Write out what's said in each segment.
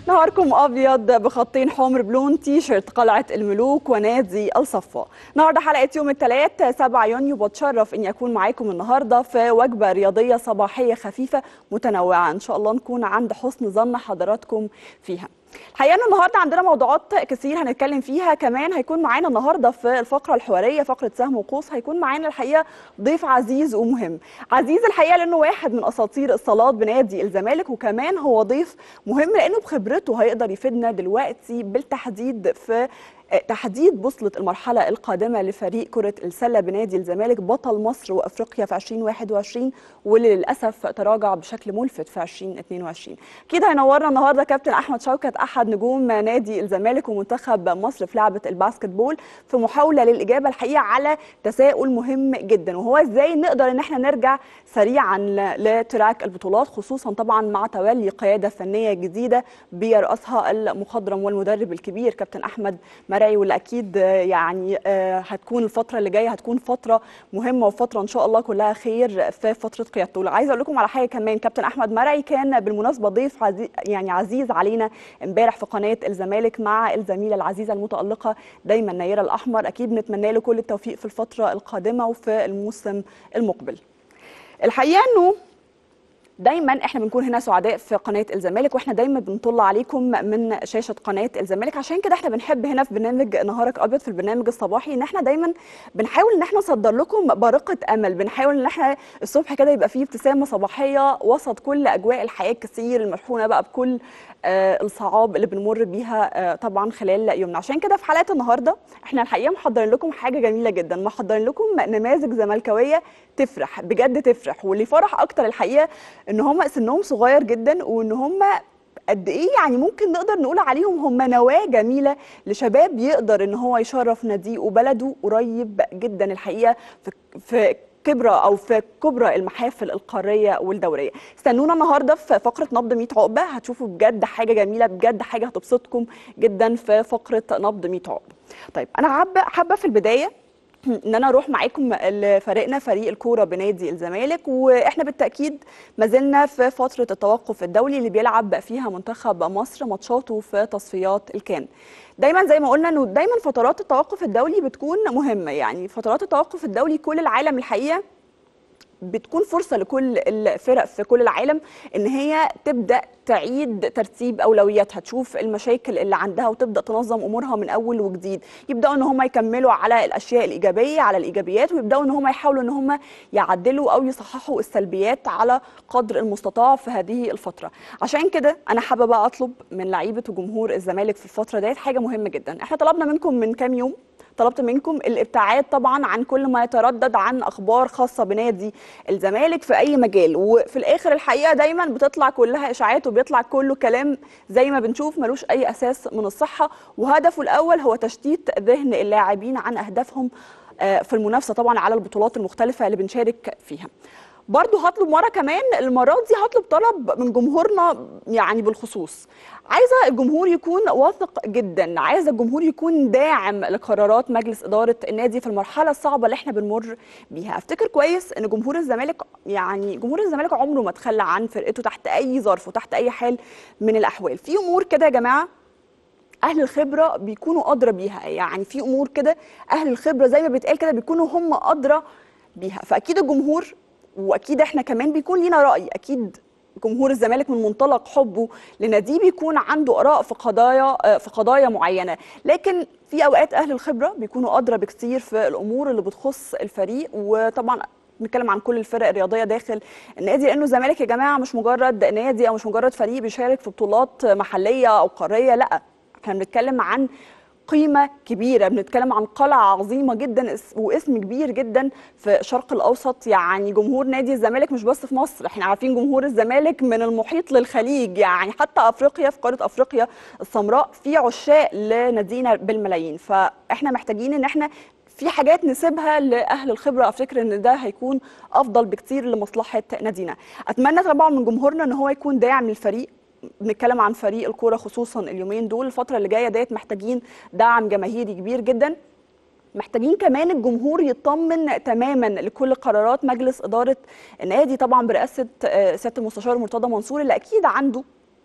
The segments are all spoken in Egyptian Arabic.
نهاركم ابيض بخطين حمر بلون تي شيرت قلعه الملوك ونادي الصفا النهارده حلقه يوم الثلاث 7 يونيو بتشرف اني اكون معاكم النهارده في وجبه رياضيه صباحيه خفيفه متنوعه ان شاء الله نكون عند حسن ظن حضراتكم فيها الحقيقه ان النهارده عندنا موضوعات كتير هنتكلم فيها كمان هيكون معانا النهارده في الفقره الحواريه فقره سهم وقوس هيكون معانا الحقيقه ضيف عزيز ومهم عزيز الحقيقه لانه واحد من اساطير الصالات بنادي الزمالك وكمان هو ضيف مهم لانه بخبرته هيقدر يفيدنا دلوقتي بالتحديد في تحديد بوصلة المرحلة القادمة لفريق كرة السلة بنادي الزمالك بطل مصر وأفريقيا في 2021 واللي للأسف تراجع بشكل ملفت في 2022 أكيد هينورنا النهاردة كابتن أحمد شوكت أحد نجوم نادي الزمالك ومنتخب مصر في لعبة الباسكت بول في محاولة للإجابة الحقيقة على تساؤل مهم جدا وهو إزاي نقدر إن احنا نرجع سريعا لتراك البطولات خصوصا طبعا مع تولي قيادة فنية جديدة بيرأسها المخضرم والمدرب الكبير كابتن أحمد مرعي واللي اكيد يعني هتكون الفتره اللي جايه هتكون فتره مهمه وفتره ان شاء الله كلها خير في فتره قيادته عايزه اقول لكم على حاجه كمان كابتن احمد مرعي كان بالمناسبه ضيف عزيز يعني عزيز علينا امبارح في قناه الزمالك مع الزميله العزيزه المتالقه دايما نيره الاحمر اكيد بنتمنى له كل التوفيق في الفتره القادمه وفي الموسم المقبل الحقيقه انه دايما احنا بنكون هنا سعداء في قناه الزمالك واحنا دايما بنطل عليكم من شاشه قناه الزمالك عشان كده احنا بنحب هنا في برنامج نهارك ابيض في البرنامج الصباحي ان احنا دايما بنحاول ان احنا نصدر لكم بارقه امل بنحاول ان احنا الصبح كده يبقى فيه ابتسامه صباحيه وسط كل اجواء الحياه الكثير المشحونه بقى بكل آه الصعاب اللي بنمر بيها آه طبعا خلال يومنا عشان كده في حلقه النهارده احنا الحقيقه محضرين لكم حاجه جميله جدا محضرين لكم نماذج زملكاويه تفرح بجد تفرح واللي فرح اكتر الحقيقه ان هم سنهم صغير جدا وان هم قد ايه يعني ممكن نقدر نقول عليهم هم نواه جميله لشباب يقدر ان هو يشرف ناديه وبلده قريب جدا الحقيقه في, في كبرى او في كبرى المحافل القاريه والدوريه استنونا النهارده في فقره نبض 100 عقبه هتشوفوا بجد حاجه جميله بجد حاجه هتبسطكم جدا في فقره نبض 100 عقبه طيب انا حابه حابه في البدايه ان انا اروح معاكم لفريقنا فريق الكوره بنادي الزمالك واحنا بالتاكيد ما زلنا في فتره التوقف الدولي اللي بيلعب فيها منتخب مصر ماتشاته في تصفيات الكان دايما زي ما قلنا انه دايما فترات التوقف الدولي بتكون مهمه يعني فترات التوقف الدولي كل العالم الحقيقه بتكون فرصة لكل الفرق في كل العالم ان هي تبدأ تعيد ترتيب اولوياتها تشوف المشاكل اللي عندها وتبدأ تنظم امورها من اول وجديد يبدأوا ان هم يكملوا على الاشياء الايجابية على الايجابيات ويبدأوا ان هم يحاولوا ان هم يعدلوا او يصححوا السلبيات على قدر المستطاع في هذه الفترة عشان كده انا حابة بقى اطلب من لعيبة وجمهور الزمالك في الفترة ديت حاجة مهمة جدا احنا طلبنا منكم من كام يوم طلبت منكم الابتعاد طبعا عن كل ما يتردد عن اخبار خاصه بنادي الزمالك في اي مجال وفي الاخر الحقيقه دايما بتطلع كلها اشاعات وبيطلع كله كلام زي ما بنشوف ملوش اي اساس من الصحه وهدفه الاول هو تشتيت ذهن اللاعبين عن اهدافهم في المنافسه طبعا على البطولات المختلفه اللي بنشارك فيها برضه هطلب مره كمان المره دي هطلب طلب من جمهورنا يعني بالخصوص عايزه الجمهور يكون واثق جدا عايزه الجمهور يكون داعم لقرارات مجلس اداره النادي في المرحله الصعبه اللي احنا بنمر بيها افتكر كويس ان جمهور الزمالك يعني جمهور الزمالك عمره ما تخلى عن فرقته تحت اي ظرف وتحت اي حال من الاحوال في امور كده يا جماعه اهل الخبره بيكونوا ادرى بيها يعني في امور كده اهل الخبره زي ما بيتقال كده بيكونوا هم ادرى بيها فاكيد الجمهور واكيد احنا كمان بيكون لينا راي اكيد جمهور الزمالك من منطلق حبه لناديه بيكون عنده اراء في قضايا في قضايا معينه لكن في اوقات اهل الخبره بيكونوا ادرى بكثير في الامور اللي بتخص الفريق وطبعا بنتكلم عن كل الفرق الرياضيه داخل النادي لانه الزمالك يا جماعه مش مجرد نادي او مش مجرد فريق بيشارك في بطولات محليه او قاريه لا احنا بنتكلم عن قيمه كبيره بنتكلم عن قلعه عظيمه جدا واسم كبير جدا في الشرق الاوسط يعني جمهور نادي الزمالك مش بس في مصر احنا عارفين جمهور الزمالك من المحيط للخليج يعني حتى افريقيا في قاره افريقيا السمراء في عشاق لنادينا بالملايين فاحنا محتاجين ان احنا في حاجات نسيبها لاهل الخبره افتكر ان ده هيكون افضل بكتير لمصلحه نادينا اتمنى طبعا من جمهورنا ان هو يكون داعم للفريق بنتكلم عن فريق الكوره خصوصا اليومين دول الفتره اللي جايه ديت محتاجين دعم جماهيري كبير جدا محتاجين كمان الجمهور يطمن تماما لكل قرارات مجلس اداره النادي طبعا برئاسه آه، سياده المستشار مرتضى منصور اللي اكيد عنده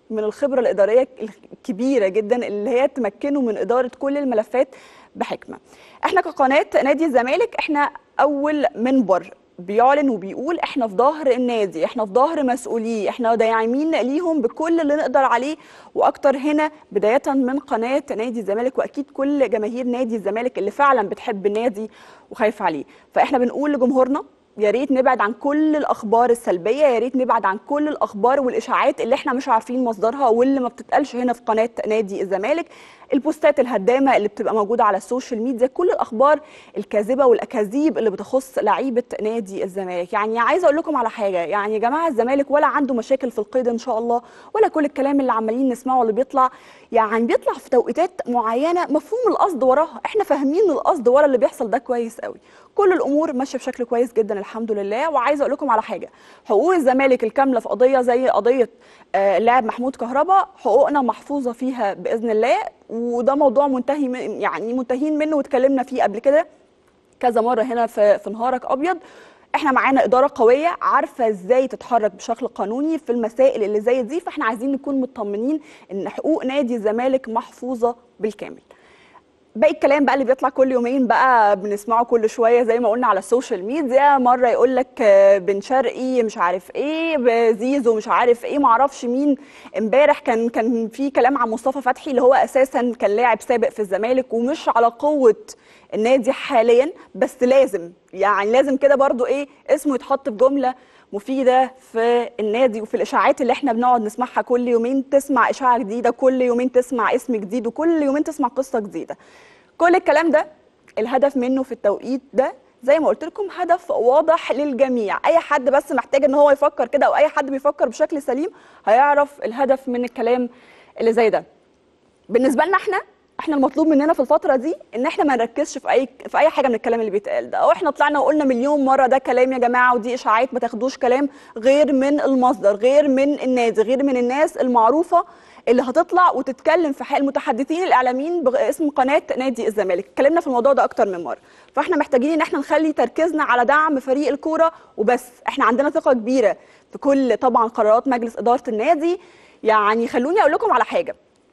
من الخبره الاداريه الكبيره جدا اللي هي تمكنه من اداره كل الملفات بحكمه احنا كقناه نادي الزمالك احنا اول منبر بيعلن وبيقول احنا في ظهر النادي احنا في ظهر مسؤوليه احنا داعمين ليهم بكل اللي نقدر عليه واكتر هنا بدايه من قناه نادي الزمالك واكيد كل جماهير نادي الزمالك اللي فعلا بتحب النادي وخايفه عليه فاحنا بنقول لجمهورنا يا ريت نبعد عن كل الاخبار السلبيه يا ريت نبعد عن كل الاخبار والاشاعات اللي احنا مش عارفين مصدرها واللي ما بتتقالش هنا في قناه نادي الزمالك البوستات الهدامه اللي بتبقى موجوده على السوشيال ميديا كل الاخبار الكاذبه والاكاذيب اللي بتخص لعيبه نادي الزمالك يعني عايزه اقول لكم على حاجه يعني يا جماعه الزمالك ولا عنده مشاكل في القيد ان شاء الله ولا كل الكلام اللي عمالين نسمعه اللي بيطلع يعني بيطلع في توقيتات معينه مفهوم القصد وراها احنا فاهمين القصد ورا اللي بيحصل ده كويس قوي كل الامور ماشيه بشكل كويس جدا الحمد لله وعايزه اقول لكم على حاجه حقوق الزمالك الكامله في قضيه زي قضيه آه، اللاعب محمود كهربا حقوقنا محفوظه فيها باذن الله وده موضوع منتهي من- يعني منتهين منه واتكلمنا فيه قبل كده كذا مره هنا في في نهارك ابيض احنا معانا اداره قويه عارفه ازاي تتحرك بشكل قانوني في المسائل اللي زي دي فاحنا عايزين نكون مطمنين ان حقوق نادي الزمالك محفوظه بالكامل باقي الكلام بقى اللي بيطلع كل يومين بقى بنسمعه كل شويه زي ما قلنا على السوشيال ميديا مره يقول لك آه، بن شرقي مش عارف ايه بزيزو مش عارف ايه معرفش مين امبارح كان كان في كلام عن مصطفى فتحي اللي هو اساسا كان لاعب سابق في الزمالك ومش على قوه النادي حاليا بس لازم يعني لازم كده برضو ايه اسمه يتحط في جمله مفيده في النادي وفي الاشاعات اللي احنا بنقعد نسمعها كل يومين تسمع اشاعه جديده كل يومين تسمع اسم جديد وكل يومين تسمع قصه جديده كل الكلام ده الهدف منه في التوقيت ده زي ما قلت لكم هدف واضح للجميع اي حد بس محتاج ان هو يفكر كده او اي حد بيفكر بشكل سليم هيعرف الهدف من الكلام اللي زي ده بالنسبه لنا احنا احنا المطلوب مننا في الفتره دي ان احنا ما نركزش في اي في اي حاجه من الكلام اللي بيتقال ده او احنا طلعنا وقلنا مليون مره ده كلام يا جماعه ودي اشاعات ما تاخدوش كلام غير من المصدر غير من النادي غير من الناس المعروفه اللي هتطلع وتتكلم في حال المتحدثين الاعلاميين باسم قناه نادي الزمالك اتكلمنا في الموضوع ده اكتر من مره فاحنا محتاجين ان احنا نخلي تركيزنا على دعم فريق الكوره وبس احنا عندنا ثقه كبيره في كل طبعا قرارات مجلس اداره النادي يعني خلوني اقول لكم على حاجه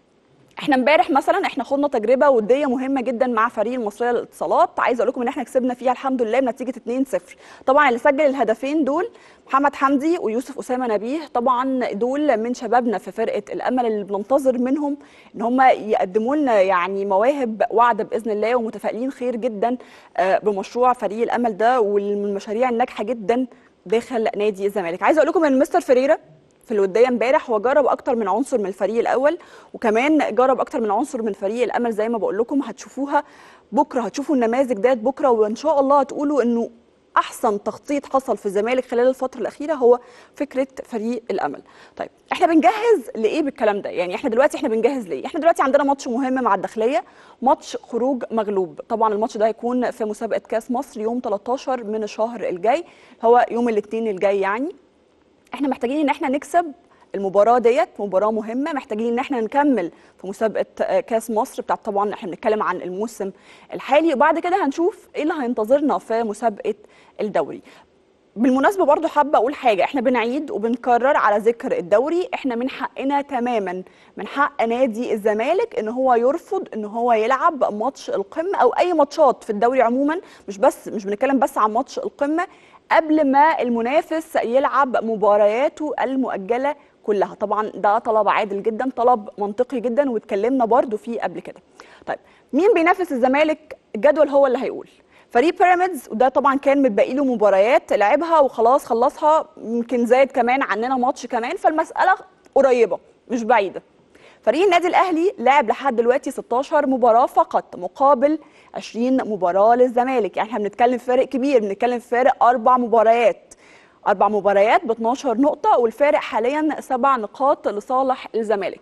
احنا امبارح مثلا احنا خدنا تجربه وديه مهمه جدا مع فريق المصريه للاتصالات عايزه اقول لكم ان احنا كسبنا فيها الحمد لله بنتيجه 2-0 طبعا اللي سجل الهدفين دول محمد حمدي ويوسف اسامه نبيه طبعا دول من شبابنا في فرقه الامل اللي بننتظر منهم ان هم يقدموا لنا يعني مواهب واعده باذن الله ومتفائلين خير جدا آه، بمشروع فريق الامل ده ومن المشاريع الناجحه جدا داخل نادي الزمالك عايزه اقول لكم ان مستر فريرا في الوديه امبارح هو جرب اكتر من عنصر من الفريق الاول وكمان جرب اكتر من عنصر من فريق الامل زي ما بقول لكم هتشوفوها بكره هتشوفوا النماذج ديت بكره وان شاء الله هتقولوا انه احسن تخطيط حصل في الزمالك خلال الفتره الاخيره هو فكره فريق الامل طيب احنا بنجهز لايه بالكلام ده يعني احنا دلوقتي احنا بنجهز ليه احنا دلوقتي عندنا ماتش مهم مع الداخليه ماتش خروج مغلوب طبعا الماتش ده هيكون في مسابقه كاس مصر يوم 13 من الشهر الجاي هو يوم الاثنين الجاي يعني احنا محتاجين ان احنا نكسب المباراه ديت مباراه مهمه محتاجين ان احنا نكمل في مسابقه آه، كاس مصر بتاعت طبعا احنا بنتكلم عن الموسم الحالي وبعد كده هنشوف ايه اللي هينتظرنا في مسابقه الدوري بالمناسبه برضو حابه اقول حاجه احنا بنعيد وبنكرر على ذكر الدوري احنا من حقنا تماما من حق نادي الزمالك ان هو يرفض ان هو يلعب ماتش القمه او اي ماتشات في الدوري عموما مش بس مش بنتكلم بس عن ماتش القمه قبل ما المنافس يلعب مبارياته المؤجله كلها طبعا ده طلب عادل جدا طلب منطقي جدا واتكلمنا برضو فيه قبل كده طيب مين بينافس الزمالك الجدول هو اللي هيقول فريق بيراميدز وده طبعا كان متبقي له مباريات لعبها وخلاص خلصها يمكن زايد كمان عننا ماتش كمان فالمساله قريبه مش بعيده فريق النادي الاهلي لعب لحد دلوقتي 16 مباراه فقط مقابل 20 مباراه للزمالك يعني احنا بنتكلم في فارق كبير بنتكلم في فارق اربع مباريات اربع مباريات ب 12 نقطه والفارق حاليا سبع نقاط لصالح الزمالك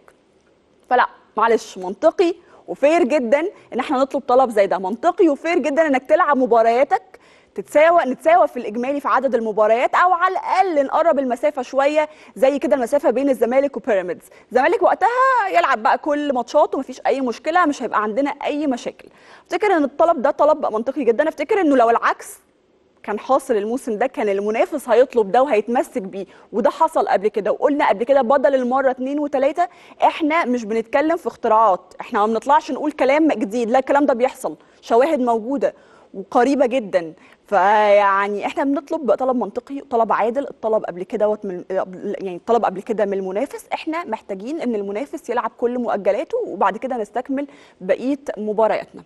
فلا معلش منطقي وفير جدا ان احنا نطلب طلب زي ده منطقي وفير جدا انك تلعب مبارياتك تتساوى نتساوى في الاجمالي في عدد المباريات او على الاقل نقرب المسافه شويه زي كده المسافه بين الزمالك وبيراميدز الزمالك وقتها يلعب بقى كل ماتشاته مفيش اي مشكله مش هيبقى عندنا اي مشاكل افتكر ان الطلب ده طلب منطقي جدا افتكر انه لو العكس كان حاصل الموسم ده كان المنافس هيطلب ده وهيتمسك بيه وده حصل قبل كده وقلنا قبل كده بدل المره اتنين وتلاته احنا مش بنتكلم في اختراعات احنا ما بنطلعش نقول كلام جديد لا الكلام ده بيحصل شواهد موجوده وقريبه جدا فيعني احنا بنطلب طلب منطقي طلب عادل الطلب قبل كده من يعني الطلب قبل كده من المنافس احنا محتاجين ان المنافس يلعب كل مؤجلاته وبعد كده نستكمل بقيه مبارياتنا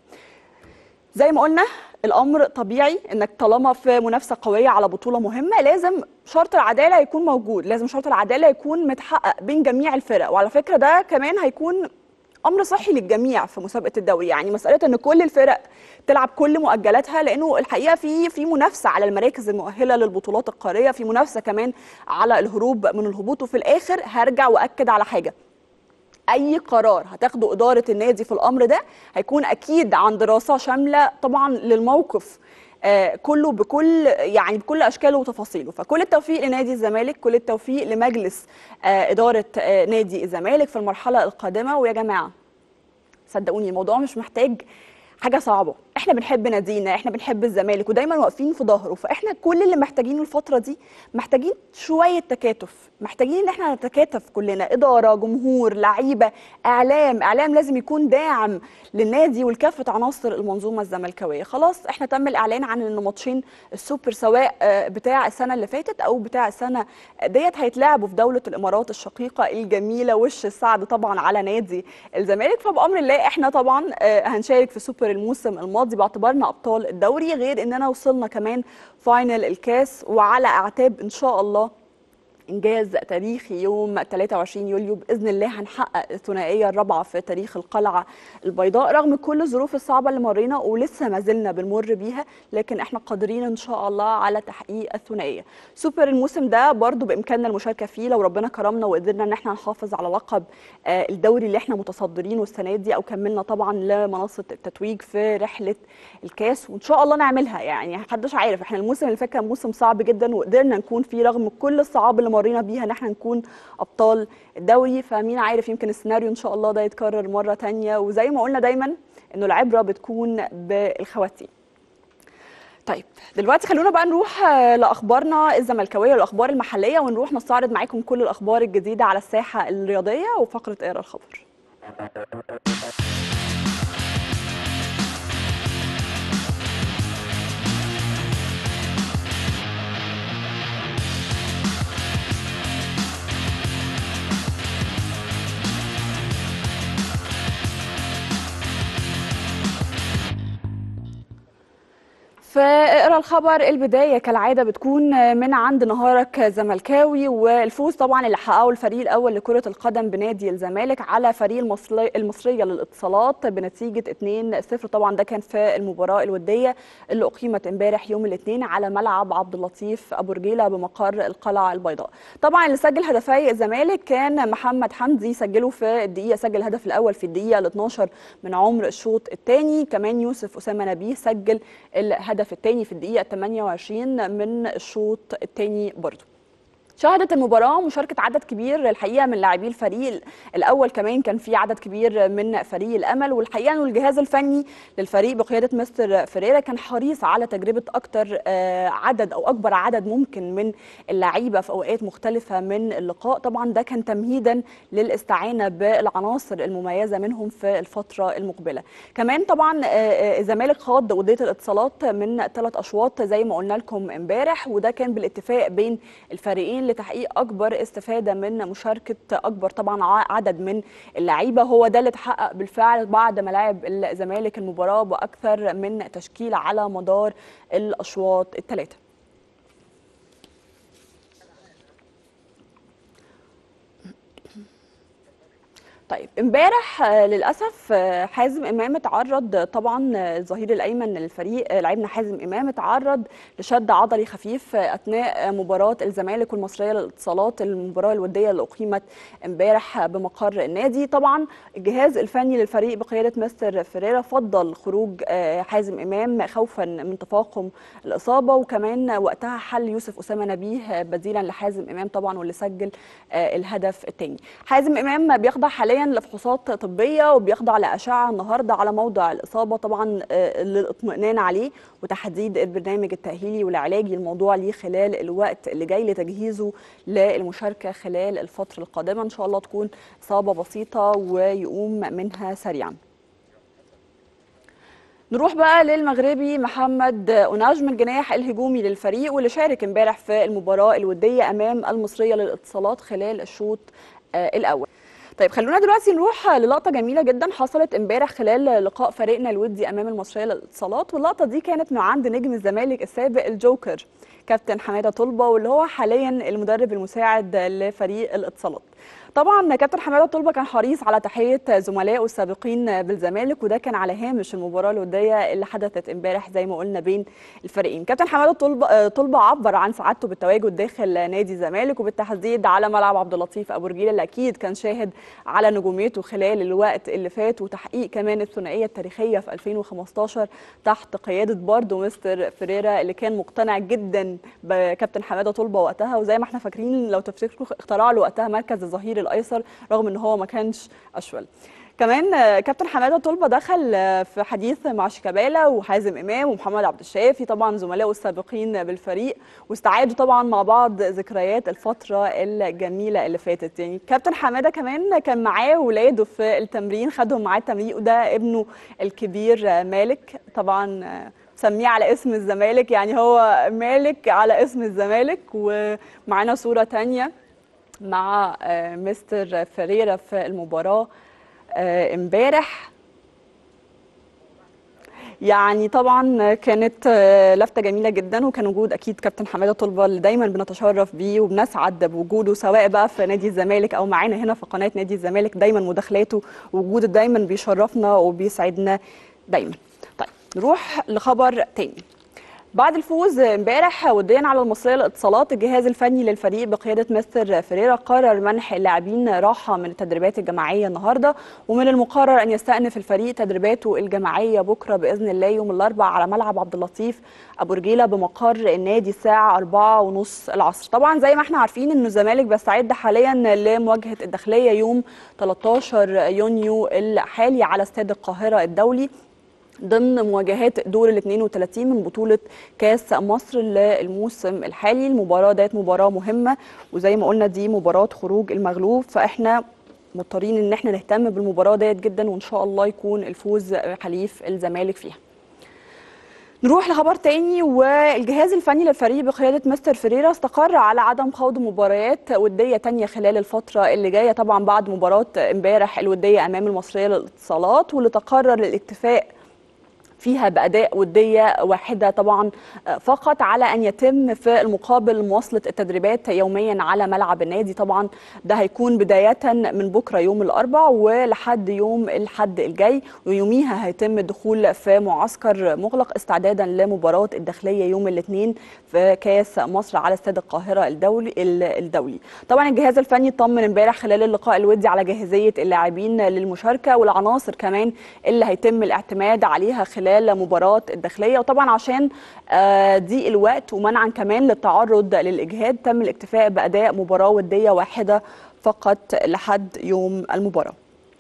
زي ما قلنا الامر طبيعي انك طالما في منافسه قويه على بطوله مهمه لازم شرط العداله يكون موجود لازم شرط العداله يكون متحقق بين جميع الفرق وعلى فكره ده كمان هيكون امر صحي للجميع في مسابقه الدوري يعني مساله ان كل الفرق تلعب كل مؤجلاتها لانه الحقيقه في في منافسه على المراكز المؤهله للبطولات القاريه في منافسه كمان على الهروب من الهبوط وفي الاخر هرجع واكد على حاجه اي قرار هتاخده اداره النادي في الامر ده هيكون اكيد عن دراسه شامله طبعا للموقف آه كله بكل يعني بكل اشكاله وتفاصيله فكل التوفيق لنادي الزمالك كل التوفيق لمجلس آه اداره آه نادي الزمالك في المرحله القادمه ويا جماعه صدقوني الموضوع مش محتاج حاجه صعبه احنا بنحب نادينا احنا بنحب الزمالك ودايما واقفين في ظهره فاحنا كل اللي محتاجينه الفتره دي محتاجين شويه تكاتف محتاجين ان احنا نتكاتف كلنا اداره جمهور لعيبه اعلام اعلام لازم يكون داعم للنادي ولكافه عناصر المنظومه الزملكاويه خلاص احنا تم الاعلان عن ان ماتشين السوبر سواء بتاع السنه اللي فاتت او بتاع السنه ديت هيتلعبوا في دوله الامارات الشقيقه الجميله وش السعد طبعا على نادي الزمالك فبامر الله احنا طبعا هنشارك في سوبر الموسم الماضي باعتبارنا ابطال الدوري غير اننا وصلنا كمان فاينل الكاس وعلى اعتاب ان شاء الله انجاز تاريخي يوم 23 يوليو باذن الله هنحقق الثنائيه الرابعه في تاريخ القلعه البيضاء رغم كل الظروف الصعبه اللي مرينا ولسه ما زلنا بنمر بيها لكن احنا قادرين ان شاء الله على تحقيق الثنائيه سوبر الموسم ده برضو بامكاننا المشاركه فيه لو ربنا كرمنا وقدرنا ان احنا نحافظ على لقب الدوري اللي احنا متصدرينه السنه دي او كملنا طبعا لمنصه التتويج في رحله الكاس وان شاء الله نعملها يعني محدش عارف احنا الموسم اللي فات كان موسم صعب جدا وقدرنا نكون فيه رغم كل الصعاب اللي مرينا بيها ان احنا نكون ابطال الدوري فمين عارف يمكن السيناريو ان شاء الله ده يتكرر مره تانية وزي ما قلنا دايما انه العبره بتكون بالخواتيم طيب دلوقتي خلونا بقى نروح لاخبارنا الزملكاويه والاخبار المحليه ونروح نستعرض معاكم كل الاخبار الجديده على الساحه الرياضيه وفقره اقرا الخبر فاقرا الخبر البدايه كالعاده بتكون من عند نهارك زملكاوي والفوز طبعا اللي حققه الفريق الاول لكره القدم بنادي الزمالك على فريق المصري المصريه للاتصالات بنتيجه 2-0 طبعا ده كان في المباراه الوديه اللي اقيمت امبارح يوم الاثنين على ملعب عبد اللطيف ابو رجيله بمقر القلعه البيضاء طبعا اللي سجل هدفي الزمالك كان محمد حمدي سجله في الدقيقه سجل الهدف الاول في الدقيقه ال 12 من عمر الشوط الثاني كمان يوسف اسامه نبيه سجل الهدف الهدف الثاني في الدقيقة 28 من الشوط الثاني برضه شهدت المباراة مشاركة عدد كبير الحقيقة من لاعبي الفريق الأول كمان كان في عدد كبير من فريق الأمل والحقيقة أنه الجهاز الفني للفريق بقيادة مستر فريرا كان حريص على تجربة أكتر عدد أو أكبر عدد ممكن من اللعيبة في أوقات مختلفة من اللقاء طبعا ده كان تمهيدا للاستعانة بالعناصر المميزة منهم في الفترة المقبلة كمان طبعا الزمالك خاض ودية الاتصالات من ثلاث أشواط زي ما قلنا لكم امبارح وده كان بالاتفاق بين الفريقين لتحقيق اكبر استفاده من مشاركه اكبر طبعا عدد من اللعيبه هو ده اللي اتحقق بالفعل بعد ما لعب الزمالك المباراه باكثر من تشكيله على مدار الاشواط الثلاثه طيب امبارح للاسف حازم امام اتعرض طبعا الظهير الايمن للفريق لعيبنا حازم امام اتعرض لشد عضلي خفيف اثناء مباراه الزمالك والمصريه للاتصالات المباراه الوديه اللي اقيمت امبارح بمقر النادي طبعا الجهاز الفني للفريق بقياده مستر فريرا فضل خروج حازم امام خوفا من تفاقم الاصابه وكمان وقتها حل يوسف اسامه نبيه بديلا لحازم امام طبعا واللي سجل الهدف الثاني حازم امام بيخضع حاليا حاليا لفحوصات طبيه وبيخضع لاشعه النهارده على موضع الاصابه طبعا آه، للاطمئنان عليه وتحديد البرنامج التاهيلي والعلاجي الموضوع ليه خلال الوقت اللي جاي لتجهيزه للمشاركه خلال الفتره القادمه ان شاء الله تكون اصابه بسيطه ويقوم منها سريعا نروح بقى للمغربي محمد أناجم الجناح الهجومي للفريق واللي شارك امبارح في المباراة الودية أمام المصرية للاتصالات خلال الشوط آه، الأول طيب خلونا دلوقتي نروح للقطة جميلة جدا حصلت امبارح خلال لقاء فريقنا الودي أمام المصرية للاتصالات واللقطة دي كانت من عند نجم الزمالك السابق الجوكر كابتن حمادة طلبة واللي هو حاليا المدرب المساعد لفريق الاتصالات طبعا كابتن حماده طلبه كان حريص على تحيه زملائه السابقين بالزمالك وده كان على هامش المباراه الوديه اللي حدثت امبارح زي ما قلنا بين الفريقين كابتن حماده طلبه طلبه عبر عن سعادته بالتواجد داخل نادي الزمالك وبالتحديد على ملعب عبد اللطيف ابو رجيل اللي اكيد كان شاهد على نجوميته خلال الوقت اللي فات وتحقيق كمان الثنائيه التاريخيه في 2015 تحت قياده برضه مستر فريرا اللي كان مقتنع جدا بكابتن حماده طلبه وقتها وزي ما احنا فاكرين لو تفتكروا اخترع له وقتها مركز الظهير الايسر رغم ان هو ما كانش اشول كمان آه، كابتن حماده طلبه دخل آه، في حديث مع شيكابالا وحازم امام ومحمد عبد الشافي طبعا زملائه السابقين بالفريق واستعادوا طبعا مع بعض ذكريات الفتره الجميله اللي فاتت يعني كابتن حماده كمان كان معاه ولاده في التمرين خدهم معاه التمرين وده ابنه الكبير آه، مالك طبعا سميه على اسم الزمالك يعني هو مالك على اسم الزمالك ومعانا صوره تانية مع آه، مستر فريرا في المباراه آه، امبارح يعني طبعا كانت آه، لفته جميله جدا وكان وجود اكيد كابتن حماده طلبه اللي دايما بنتشرف بيه وبنسعد بوجوده سواء بقى في نادي الزمالك او معانا هنا في قناه نادي الزمالك دايما مداخلاته ووجوده دايما بيشرفنا وبيسعدنا دايما طيب نروح لخبر تاني بعد الفوز امبارح وديا على المصريه للاتصالات الجهاز الفني للفريق بقياده مستر فريرا قرر منح اللاعبين راحه من التدريبات الجماعيه النهارده ومن المقرر ان يستأنف الفريق تدريباته الجماعيه بكره باذن الله يوم الاربعاء على ملعب عبد اللطيف ابو رجيله بمقر النادي الساعه 4:30 العصر طبعا زي ما احنا عارفين ان الزمالك بيستعد حاليا لمواجهه الداخليه يوم 13 يونيو الحالي على استاد القاهره الدولي ضمن مواجهات دور ال 32 من بطولة كاس مصر للموسم الحالي المباراة ديت مباراة مهمة وزي ما قلنا دي مباراة خروج المغلوب فاحنا مضطرين ان احنا نهتم بالمباراة ديت جدا وان شاء الله يكون الفوز حليف الزمالك فيها نروح لخبر تاني والجهاز الفني للفريق بقيادة مستر فريرا استقر على عدم خوض مباريات ودية تانية خلال الفترة اللي جاية طبعا بعد مباراة امبارح الودية أمام المصرية للاتصالات واللي تقرر الاكتفاء فيها بأداء ودية واحدة طبعا فقط على أن يتم في المقابل مواصلة التدريبات يوميا على ملعب النادي طبعا ده هيكون بداية من بكرة يوم الأربع ولحد يوم الحد الجاي ويوميها هيتم الدخول في معسكر مغلق استعدادا لمباراة الداخلية يوم الاثنين في كاس مصر على استاد القاهرة الدولي الدولي طبعا الجهاز الفني طمن امبارح خلال اللقاء الودي على جاهزية اللاعبين للمشاركة والعناصر كمان اللي هيتم الاعتماد عليها خلال خلال مباراه الداخليه وطبعا عشان آه، ضيق الوقت ومنعا كمان للتعرض للاجهاد تم الاكتفاء باداء مباراه وديه واحده فقط لحد يوم المباراه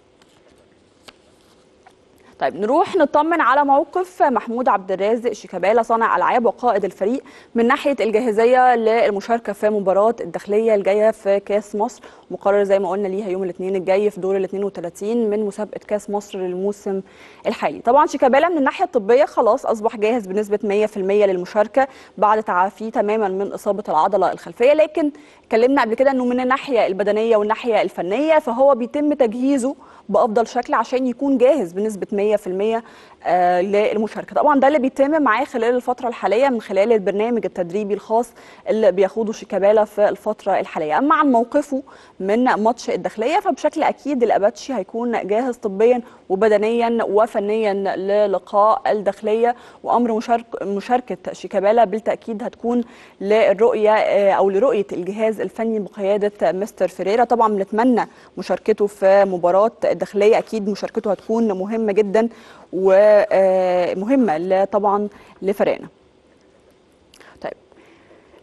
طيب نروح نطمن على موقف محمود عبد الرازق شيكابالا صانع العاب وقائد الفريق من ناحيه الجاهزيه للمشاركه في مباراه الداخليه الجايه في كاس مصر مقرر زي ما قلنا ليها يوم الاثنين الجاي في دور ال 32 من مسابقه كاس مصر للموسم الحالي طبعا شيكابالا من الناحيه الطبيه خلاص اصبح جاهز بنسبه 100% للمشاركه بعد تعافيه تماما من اصابه العضله الخلفيه لكن اتكلمنا قبل كده انه من الناحيه البدنيه والناحيه الفنيه فهو بيتم تجهيزه بافضل شكل عشان يكون جاهز بنسبه 100% آه، للمشاركه طبعا ده اللي بيتم معاه خلال الفتره الحاليه من خلال البرنامج التدريبي الخاص اللي بياخده شيكابالا في الفتره الحاليه اما عن موقفه من ماتش الداخليه فبشكل اكيد الاباتشي هيكون جاهز طبيا وبدنيا وفنيا للقاء الداخليه وامر مشارك مشاركه شيكابالا بالتاكيد هتكون للرؤيه آه، او لرؤيه الجهاز الفني بقياده مستر فيريرا طبعا بنتمنى مشاركته في مباراه الداخليه اكيد مشاركته هتكون مهمه جدا ومهمه طبعا لفريقنا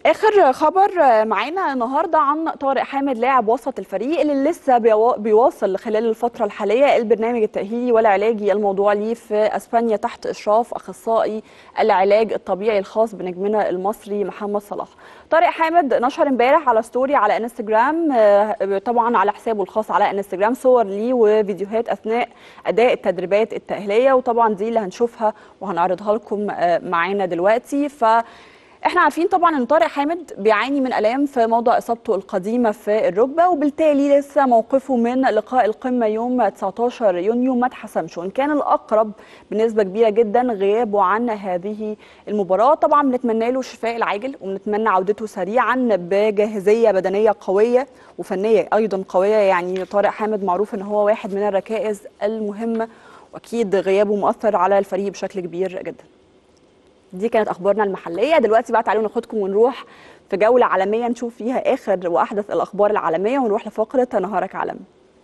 اخر خبر معانا النهارده عن طارق حامد لاعب وسط الفريق اللي لسه بيوا- بيواصل خلال الفتره الحاليه البرنامج التاهيلي والعلاجي الموضوع ليه في اسبانيا تحت اشراف اخصائي العلاج الطبيعي الخاص بنجمنا المصري محمد صلاح. طارق حامد نشر امبارح على ستوري على انستجرام آه، طبعا على حسابه الخاص على انستجرام صور ليه وفيديوهات اثناء اداء التدريبات التاهيليه وطبعا دي اللي هنشوفها وهنعرضها لكم آه، معانا دلوقتي ف احنا عارفين طبعا ان طارق حامد بيعاني من الام في موضع اصابته القديمه في الركبه وبالتالي لسه موقفه من لقاء القمه يوم 19 يونيو ما اتحسمش وان كان الاقرب بنسبه كبيره جدا غيابه عن هذه المباراه طبعا بنتمنى له الشفاء العاجل وبنتمنى عودته سريعا بجاهزيه بدنيه قويه وفنيه ايضا قويه يعني طارق حامد معروف ان هو واحد من الركائز المهمه واكيد غيابه مؤثر على الفريق بشكل كبير جدا دي كانت اخبارنا المحليه دلوقتي بقى تعالوا ناخدكم ونروح في جوله عالميه نشوف فيها اخر واحدث الاخبار العالميه ونروح لفقره نهارك عالمي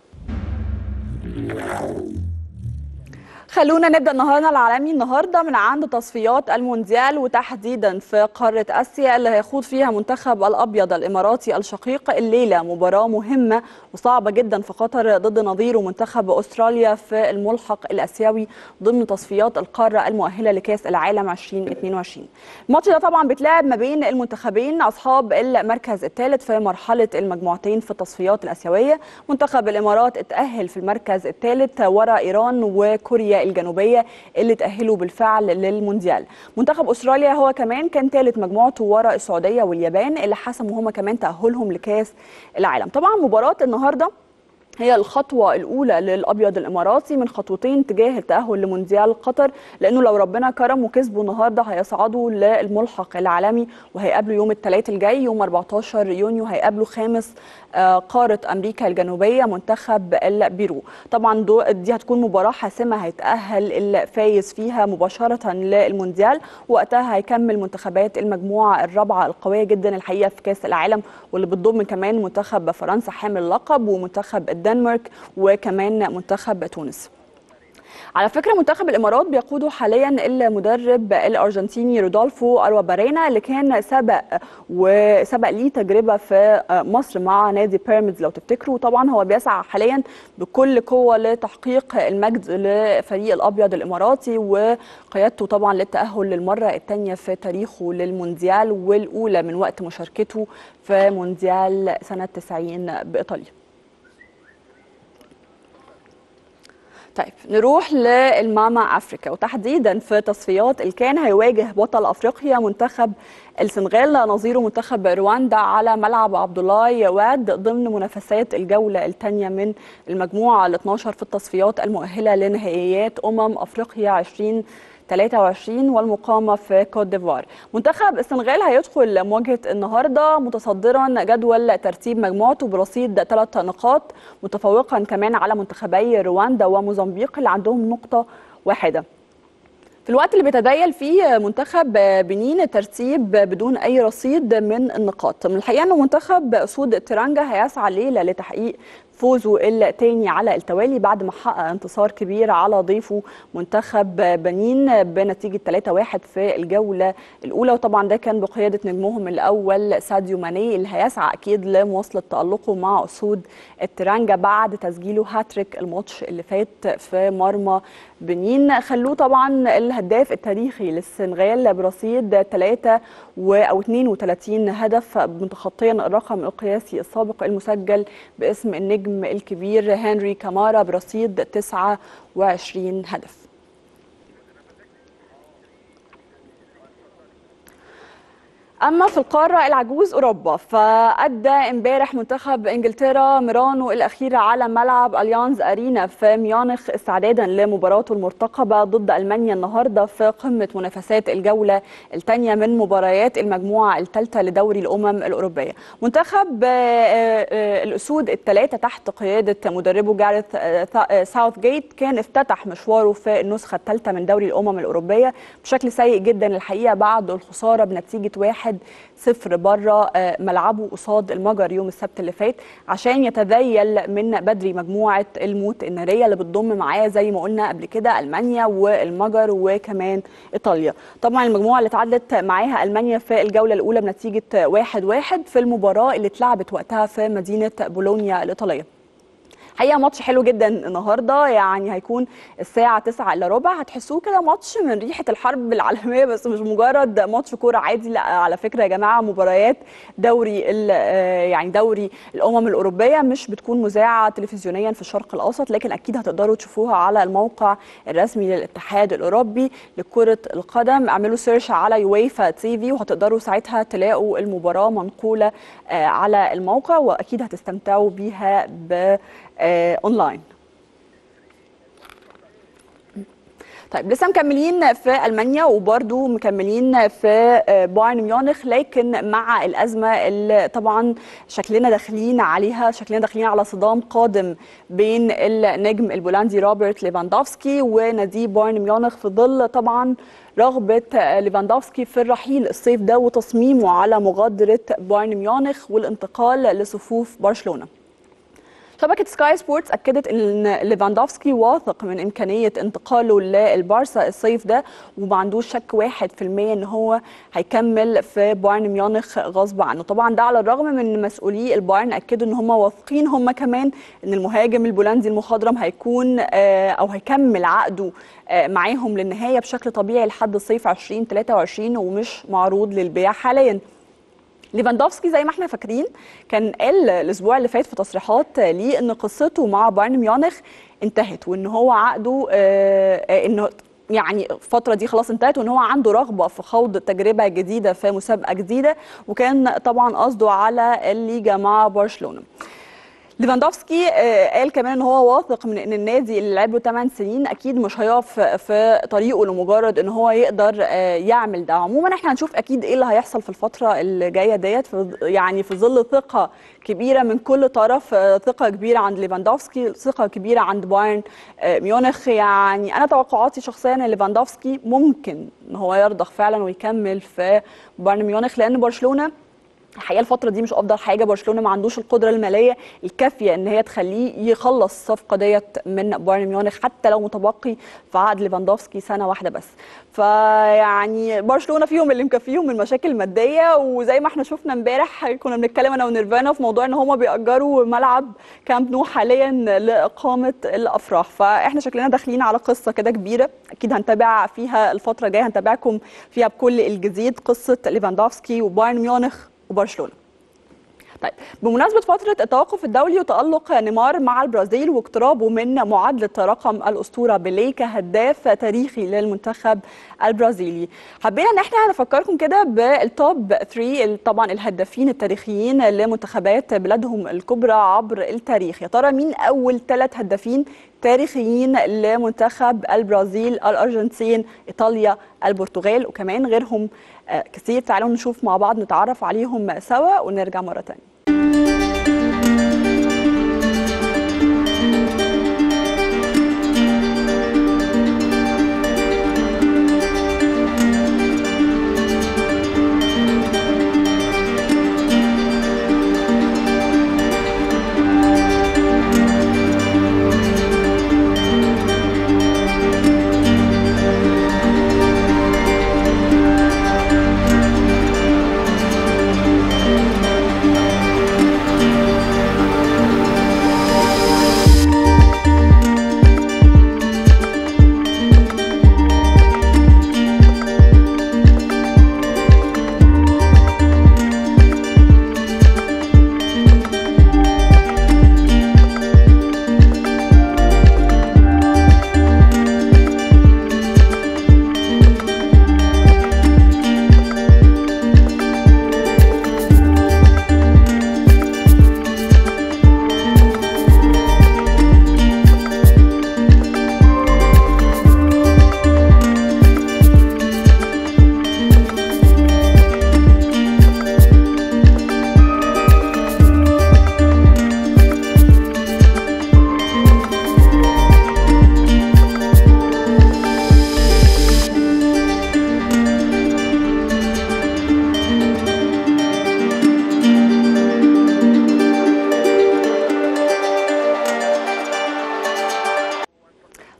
خلونا نبدا نهارنا العالمي النهارده من عند تصفيات المونديال وتحديدا في قاره اسيا اللي هيخوض فيها منتخب الابيض الاماراتي الشقيق الليله مباراه مهمه وصعبه جدا في قطر ضد نظيره منتخب استراليا في الملحق الاسيوي ضمن تصفيات القاره المؤهله لكاس العالم 2022 الماتش ده طبعا بيتلعب ما بين المنتخبين اصحاب المركز الثالث في مرحله المجموعتين في التصفيات الاسيويه منتخب الامارات اتاهل في المركز الثالث ورا ايران وكوريا الجنوبيه اللي تاهلوا بالفعل للمونديال منتخب استراليا هو كمان كان ثالث مجموعته ورا السعوديه واليابان اللي حسموا هما كمان تاهلهم لكاس العالم طبعا مباراه النهارده هي الخطوة الأولى للأبيض الإماراتي من خطوتين تجاه التأهل لمونديال قطر لأنه لو ربنا كرم وكسبوا النهاردة هيصعدوا للملحق العالمي وهيقابلوا يوم الثلاث الجاي يوم 14 يونيو هيقابلوا خامس آه، قارة أمريكا الجنوبية منتخب البيرو طبعا دو دي هتكون مباراة حاسمة هيتأهل الفايز فيها مباشرة للمونديال وقتها هيكمل منتخبات المجموعة الرابعة القوية جدا الحقيقة في كأس العالم واللي بتضم كمان منتخب فرنسا حامل اللقب ومنتخب الدنمارك وكمان منتخب تونس على فكره منتخب الامارات بيقوده حاليا المدرب الارجنتيني رودولفو اروبارينا اللي كان سبق وسبق ليه تجربه في مصر مع نادي بيراميدز لو تفتكروا طبعا هو بيسعى حاليا بكل قوه لتحقيق المجد لفريق الابيض الاماراتي وقيادته طبعا للتاهل للمره الثانيه في تاريخه للمونديال والاولى من وقت مشاركته في مونديال سنه 90 بايطاليا طيب نروح للماما افريكا وتحديدا في تصفيات الكان هيواجه بطل افريقيا منتخب السنغال نظيره منتخب رواندا على ملعب عبد الله واد ضمن منافسات الجوله الثانيه من المجموعه ال 12 في التصفيات المؤهله لنهائيات امم افريقيا 20 23 والمقامة في كوت ديفوار منتخب السنغال هيدخل مواجهة النهاردة متصدرا جدول ترتيب مجموعته برصيد ثلاث نقاط متفوقا كمان على منتخبي رواندا وموزمبيق اللي عندهم نقطة واحدة في الوقت اللي بيتدايل فيه منتخب بنين الترتيب بدون اي رصيد من النقاط من الحقيقه انه منتخب اسود الترانجا هيسعى الليله لتحقيق فوزه الثاني على التوالي بعد ما حقق انتصار كبير على ضيفه منتخب بنين بنتيجه 3-1 في الجوله الاولى وطبعا ده كان بقياده نجمهم الاول ساديو ماني اللي هيسعى اكيد لمواصله تالقه مع اسود الترانجا بعد تسجيله هاتريك الماتش اللي فات في مرمى بنين خلوه طبعا الهداف التاريخي للسنغال برصيد 3 و او 32 هدف متخطيا الرقم القياسي السابق المسجل باسم النجم الكبير هنري كامارا برصيد 29 هدف اما في القاره العجوز اوروبا فادى امبارح منتخب انجلترا ميرانو الاخيره على ملعب اليانز ارينا في ميونخ استعدادا لمباراته المرتقبه ضد المانيا النهارده في قمه منافسات الجوله الثانيه من مباريات المجموعه الثالثه لدوري الامم الاوروبيه منتخب الاسود الثلاثه تحت قياده مدربه جاريث ساوث جيت كان افتتح مشواره في النسخه الثالثه من دوري الامم الاوروبيه بشكل سيء جدا الحقيقه بعد الخساره بنتيجه واحد واحد صفر بره ملعبه قصاد المجر يوم السبت اللي فات عشان يتذيل من بدري مجموعه الموت الناريه اللي بتضم معاه زي ما قلنا قبل كده المانيا والمجر وكمان ايطاليا طبعا المجموعه اللي اتعادلت معاها المانيا في الجوله الاولى بنتيجه واحد واحد في المباراه اللي اتلعبت وقتها في مدينه بولونيا الايطاليه حقيقه ماتش حلو جدا النهارده يعني هيكون الساعه 9 الا ربع هتحسوه كده ماتش من ريحه الحرب العالميه بس مش مجرد ماتش كوره عادي لا على فكره يا جماعه مباريات دوري يعني دوري الامم الاوروبيه مش بتكون مذاعه تلفزيونيا في الشرق الاوسط لكن اكيد هتقدروا تشوفوها على الموقع الرسمي للاتحاد الاوروبي لكره القدم اعملوا سيرش على يويفا تي في وهتقدروا ساعتها تلاقوا المباراه منقوله على الموقع واكيد هتستمتعوا بيها ب آه اونلاين طيب لسه مكملين في المانيا وبرده مكملين في بايرن ميونخ لكن مع الازمه اللي طبعا شكلنا داخلين عليها شكلنا داخلين على صدام قادم بين النجم البولندي روبرت ليفاندوفسكي ونادي بايرن ميونخ في ظل طبعا رغبه ليفاندوفسكي في الرحيل الصيف ده وتصميمه على مغادره بايرن ميونخ والانتقال لصفوف برشلونه شبكة سكاي سبورتس أكدت أن ليفاندوفسكي واثق من إمكانية انتقاله للبارسا الصيف ده وما عندوش شك واحد في المية أن هو هيكمل في بايرن ميونخ غصب عنه طبعا ده على الرغم من مسؤولي البايرن أكدوا أن هم واثقين هم كمان أن المهاجم البولندي المخضرم هيكون أو هيكمل عقده معاهم للنهاية بشكل طبيعي لحد الصيف 2023 ومش معروض للبيع حاليا ليفاندوفسكي زي ما احنا فاكرين كان قال الاسبوع اللي فات في تصريحات ليه ان قصته مع بايرن ميونخ انتهت وان هو عقده آه انه يعني الفترة دي خلاص انتهت وان هو عنده رغبة في خوض تجربة جديدة في مسابقة جديدة وكان طبعا قصده على الليجا مع برشلونة. ليفاندوفسكي قال كمان ان هو واثق من ان النادي اللي لعب له 8 سنين اكيد مش هيقف في طريقه لمجرد ان هو يقدر يعمل ده عموما احنا هنشوف اكيد ايه اللي هيحصل في الفتره اللي جايه ديت يعني في ظل ثقه كبيره من كل طرف ثقه كبيره عند ليفاندوفسكي ثقه كبيره عند بايرن ميونخ يعني انا توقعاتي شخصيا ان ليفاندوفسكي ممكن ان هو يرضخ فعلا ويكمل في بايرن ميونخ لان برشلونه الحقيقه الفتره دي مش افضل حاجه برشلونه ما عندوش القدره الماليه الكافيه ان هي تخليه يخلص الصفقه ديت من بايرن ميونخ حتى لو متبقي في عقد ليفاندوفسكي سنه واحده بس فيعني برشلونه فيهم اللي مكفيهم من مشاكل ماديه وزي ما احنا شفنا امبارح كنا بنتكلم انا ونيرفانا في موضوع ان هم بيأجروا ملعب كامب نو حاليا لاقامه الافراح فاحنا شكلنا داخلين على قصه كده كبيره اكيد هنتابع فيها الفتره الجايه هنتابعكم فيها بكل الجديد قصه ليفاندوفسكي وبايرن ميونخ وبرشلونه طيب بمناسبة فترة التوقف الدولي وتألق نيمار مع البرازيل واقترابه من معادلة رقم الأسطورة بيليه كهداف تاريخي للمنتخب البرازيلي حبينا ان احنا نفكركم كده بالتوب 3 طبعا الهدافين التاريخيين لمنتخبات بلادهم الكبرى عبر التاريخ يا ترى مين أول ثلاث هدافين تاريخيين لمنتخب البرازيل الأرجنتين إيطاليا البرتغال وكمان غيرهم كثير تعالوا نشوف مع بعض نتعرف عليهم سوا ونرجع مرة تانية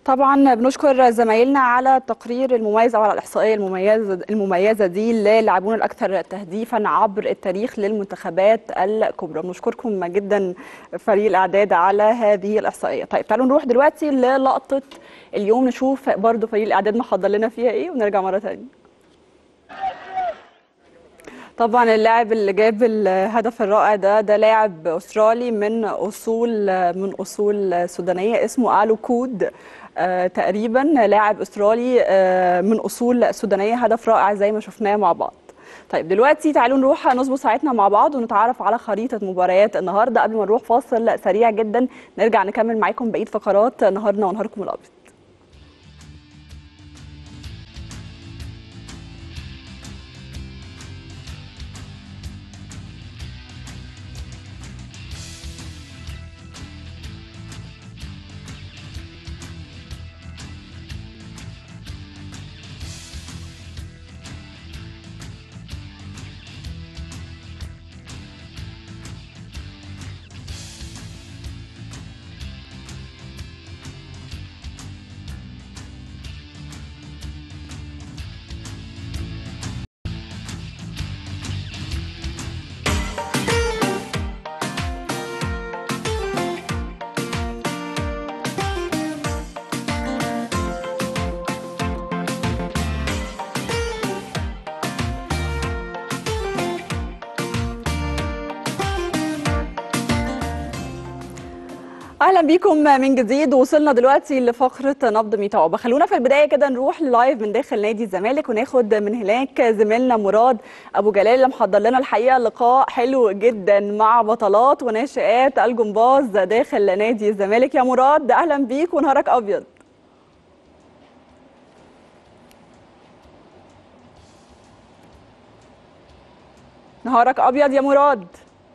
طبعا بنشكر زمايلنا على التقرير المميز او على الاحصائيه المميزه المميزه دي للاعبون الاكثر تهديفا عبر التاريخ للمنتخبات الكبرى بنشكركم جدا فريق الاعداد على هذه الاحصائيه طيب تعالوا نروح دلوقتي للقطه اليوم نشوف برضو فريق الاعداد محضر لنا فيها ايه ونرجع مره ثانيه طبعا اللاعب اللي جاب الهدف الرائع ده ده لاعب استرالي من اصول من اصول سودانيه اسمه الو كود آه تقريبا لاعب استرالي آه من اصول سودانيه هدف رائع زي ما شفناه مع بعض طيب دلوقتي تعالوا نروح نظبط ساعتنا مع بعض ونتعرف على خريطه مباريات النهارده قبل ما نروح فاصل سريع جدا نرجع نكمل معاكم بقيه فقرات نهارنا ونهاركم الابيض اهلا بيكم من جديد وصلنا دلوقتي لفقره نبض ميتا عقبه خلونا في البدايه كده نروح لايف من داخل نادي الزمالك وناخد من هناك زميلنا مراد ابو جلال اللي محضر لنا الحقيقه لقاء حلو جدا مع بطلات وناشئات الجمباز داخل نادي الزمالك يا مراد اهلا بيك ونهارك ابيض نهارك ابيض يا مراد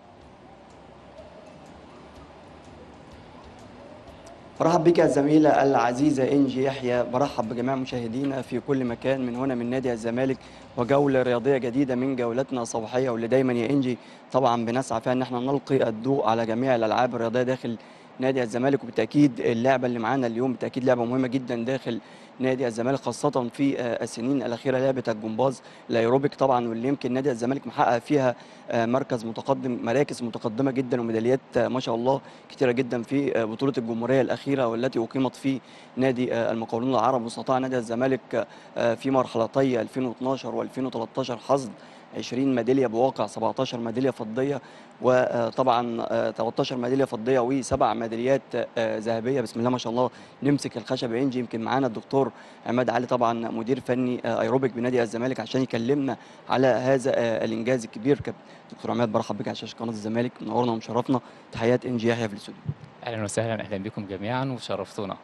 برحب بك يا زميلة العزيزة إنجي يحيى برحب بجميع مشاهدينا في كل مكان من هنا من نادي الزمالك وجولة رياضية جديدة من جولتنا الصباحية واللي دايما يا إنجي طبعا بنسعى فيها إن احنا نلقي الضوء على جميع الألعاب الرياضية داخل نادي الزمالك وبالتأكيد اللعبة اللي معانا اليوم بالتأكيد لعبة مهمة جدا داخل نادي الزمالك خاصة في السنين الأخيرة لعبة الجمباز الأيروبيك طبعا واللي يمكن نادي الزمالك محقق فيها مركز متقدم مراكز متقدمة جدا وميداليات ما شاء الله كتيرة جدا في بطولة الجمهورية الأخيرة والتي أقيمت في نادي المقاولون العرب واستطاع نادي الزمالك في مرحلتي 2012 و2013 حصد 20 ميداليه بواقع 17 ميداليه فضيه وطبعا 13 ميداليه فضيه وسبع ميداليات ذهبيه بسم الله ما شاء الله نمسك الخشب ينجي يمكن معانا الدكتور عماد علي طبعا مدير فني ايروبيك بنادي الزمالك عشان يكلمنا على هذا الانجاز الكبير دكتور عماد برحب بك على شاشه قناه الزمالك منورنا ومشرفنا تحيات انجي يحيى في الاستوديو اهلا وسهلا اهلا بكم جميعا وشرفتونا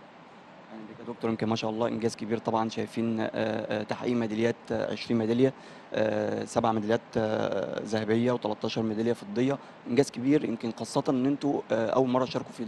يا دكتور يمكن ما شاء الله انجاز كبير طبعا شايفين تحقيق ميداليات 20 ميداليه سبع ميداليات ذهبيه و13 ميداليه فضيه انجاز كبير يمكن خاصه ان انتوا اول مره تشاركوا في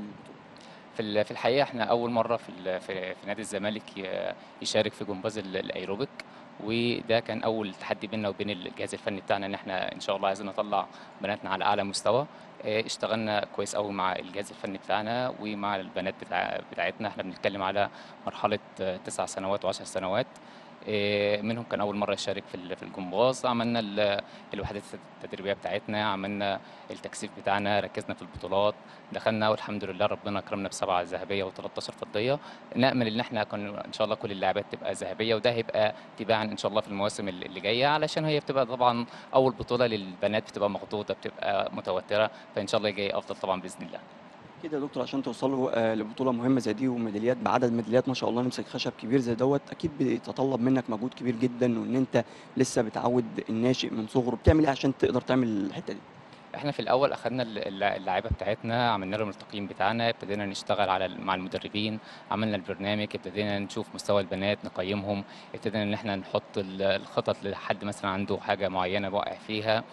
في في الحقيقه احنا اول مره في في, في نادي الزمالك يشارك في جمباز الايروبيك وده كان اول تحدي بيننا وبين الجهاز الفني بتاعنا ان احنا ان شاء الله عايزين نطلع بناتنا على اعلى مستوى اشتغلنا كويس قوي مع الجهاز الفني بتاعنا ومع البنات بتاع بتاعتنا احنا بنتكلم على مرحله تسع سنوات وعشر سنوات منهم كان اول مره يشارك في في الجمباز عملنا الوحدات التدريبيه بتاعتنا عملنا التكثيف بتاعنا ركزنا في البطولات دخلنا والحمد لله ربنا اكرمنا بسبعه ذهبيه و13 فضيه نامل ان احنا كن ان شاء الله كل اللاعبات تبقى ذهبيه وده هيبقى تباعا ان شاء الله في المواسم اللي جايه علشان هي بتبقى طبعا اول بطوله للبنات بتبقى مخضوضه بتبقى متوتره فان شاء الله جاي افضل طبعا باذن الله كده يا دكتور عشان توصلوا لبطوله مهمه زي دي وميداليات بعدد ميداليات ما شاء الله نمسك خشب كبير زي دوت اكيد بيتطلب منك مجهود كبير جدا وان انت لسه بتعود الناشئ من صغره بتعمل ايه عشان تقدر تعمل الحته دي احنا في الاول اخذنا اللعيبه بتاعتنا عملنا لهم التقييم بتاعنا ابتدينا نشتغل على مع المدربين عملنا البرنامج ابتدينا نشوف مستوى البنات نقيمهم ابتدينا ان احنا نحط الخطط لحد مثلا عنده حاجه معينه واقع فيها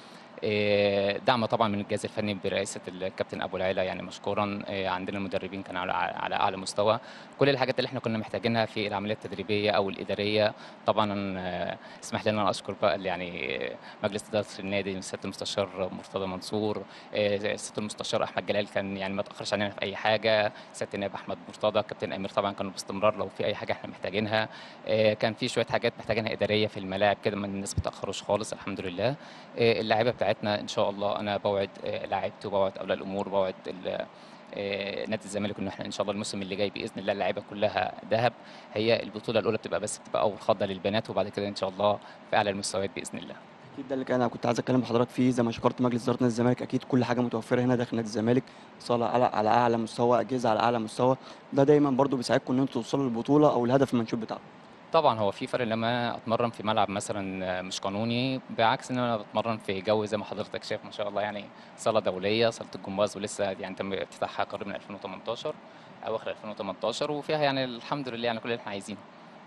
آه، دعم طبعا من الجهاز الفني برئاسه الكابتن ابو العلا يعني مشكورا آه، عندنا المدربين كانوا على على اعلى مستوى كل الحاجات اللي احنا كنا محتاجينها في العمليه التدريبيه او الاداريه طبعا آه، اسمح لي ان انا اشكر بقى يعني آه، مجلس اداره النادي سياده المستشار مرتضى منصور آه، سياده المستشار احمد جلال كان يعني ما تاخرش علينا في اي حاجه سياده النائب احمد مرتضى كابتن امير طبعا كانوا باستمرار لو في اي حاجه احنا محتاجينها آه، كان في شويه حاجات محتاجينها اداريه في الملاعب كده ما الناس ما تاخروش خالص الحمد لله آه، اللعيبه بتاعتنا ان شاء الله انا بوعد آه، لاعيبتي وبوعد اولياء الامور بوعد ال- آه، نادي الزمالك ان احنا ان شاء الله الموسم اللي جاي باذن الله اللعيبه كلها ذهب هي البطوله الاولى بتبقى بس بتبقى اول خضه للبنات وبعد كده ان شاء الله في اعلى المستويات باذن الله اكيد ده اللي كان انا كنت عايز اتكلم بحضرتك فيه زي ما شكرت مجلس اداره نادي الزمالك اكيد كل حاجه متوفره هنا داخل نادي الزمالك صاله على على اعلى مستوى اجهزه على اعلى مستوى ده دايما برضو بيساعدكم ان انتوا توصلوا للبطوله او الهدف المنشود بتاعكم طبعا هو في فرق لما اتمرن في ملعب مثلا مش قانوني بعكس ان انا بتمرن في جو زي ما حضرتك شايف ما شاء الله يعني صاله دوليه صاله الجمباز ولسه يعني تم افتتاحها قريب من 2018 اواخر 2018 وفيها يعني الحمد لله يعني كل اللي احنا عايزينه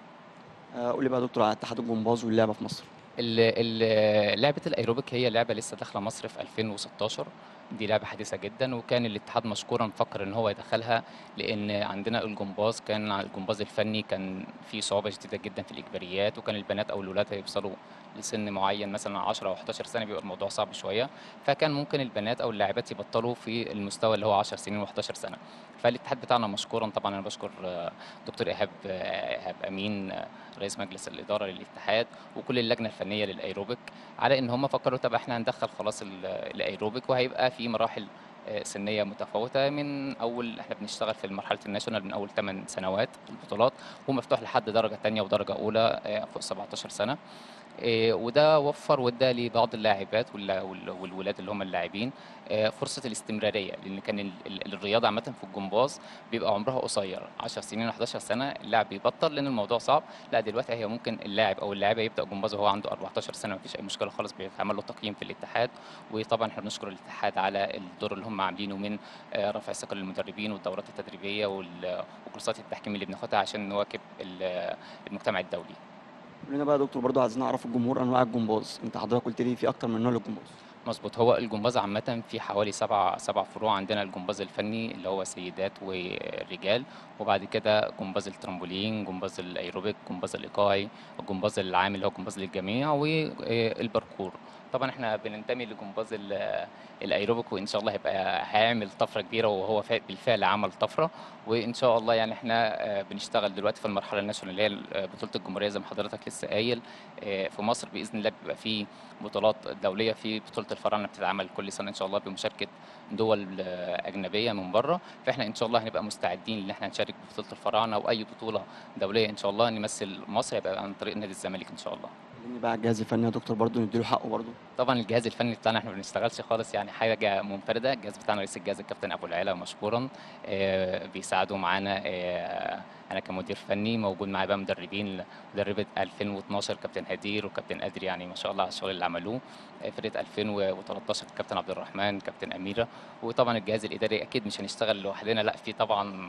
آه، قول لي بقى يا دكتور على اتحاد الجمباز واللعبه في مصر ال- ال- لعبة الأيروبيك هي لعبة لسه داخلة مصر في 2016 دي لعبة حديثة جدا وكان الاتحاد مشكورا فكر ان هو يدخلها لان عندنا الجمباز كان الجمباز الفني كان فيه صعوبة شديدة جدا في الإجباريات وكان البنات أو الولاد هيوصلوا لسن معين مثلا 10 أو 11 سنة بيبقى الموضوع صعب شوية فكان ممكن البنات أو اللاعبات يبطلوا في المستوى اللي هو 10 سنين و11 سنة فالاتحاد بتاعنا مشكورا طبعا أنا بشكر آه، دكتور إيهاب آه، إيهاب أمين آه، رئيس مجلس الإدارة للاتحاد وكل اللجنه الفنيه للايروبيك على ان هم فكروا طب احنا هندخل خلاص ال- الايروبيك وهيبقى في مراحل آه، سنيه متفاوته من اول احنا بنشتغل في مرحله الناشونال من اول 8 سنوات في البطولات ومفتوح لحد درجه ثانيه ودرجه اولى آه، فوق 17 سنه آه، وده وفر وادى لبعض اللاعبات واللا- وال- والولاد اللي هم اللاعبين آه، فرصه الاستمراريه لان كان ال- ال- الرياضه عامه في الجمباز بيبقى عمرها قصير 10 سنين 11 سنه اللاعب بيبطل لان الموضوع صعب لا دلوقتي هي ممكن اللاعب او اللاعبه يبدا جمباز وهو عنده 14 سنه مفيش اي مشكله خالص بيتعمل له تقييم في الاتحاد وطبعا احنا بنشكر الاتحاد على الدور اللي هم عاملينه من آه، رفع ثقل المدربين والدورات التدريبيه وال- وكورسات التحكيم اللي بناخدها عشان نواكب ال- المجتمع الدولي قول لنا بقى يا دكتور برضو عايزين نعرف الجمهور انواع الجمباز انت حضرتك قلت لي في اكتر من نوع للجمباز مظبوط هو الجمباز عامة في حوالي سبع سبع فروع عندنا الجمباز الفني اللي هو سيدات ورجال وبعد كده جمباز الترامبولين جمباز الايروبيك جمباز الايقاعي الجمباز العام اللي هو جمباز للجميع والباركور طبعا احنا بننتمي لجمباز ال- الايروبيك وان شاء الله هيبقى هيعمل طفره كبيره وهو فا- بالفعل عمل طفره وان شاء الله يعني احنا آه، بنشتغل دلوقتي في المرحله الناشونال اللي هي ال- بطوله الجمهوريه زي ما حضرتك لسه قايل آه، في مصر باذن الله بيبقى في بطولات دوليه في بطوله الفراعنه بتتعمل كل سنه ان شاء الله بمشاركه دول آه، اجنبيه من بره فاحنا ان شاء الله هنبقى مستعدين ان احنا نشارك ببطوله الفراعنه واي بطوله دوليه ان شاء الله نمثل مصر يبقى عن طريق نادي الزمالك ان شاء الله كلمني بقى على الجهاز الفني يا دكتور برضو نديله حقه برضو طبعا الجهاز الفني بتاعنا احنا ما بنشتغلش خالص يعني حاجه منفرده الجهاز بتاعنا رئيس الجهاز الكابتن ابو العلا مشكورا آه، بيساعدوا معانا آه، انا كمدير فني موجود معايا بقى مدربين مدربه 2012 كابتن هدير وكابتن ادري يعني ما شاء الله على الشغل اللي عملوه آه، فرقه 2013 كابتن عبد الرحمن كابتن اميره وطبعا الجهاز الاداري اكيد مش هنشتغل لوحدنا لا في طبعا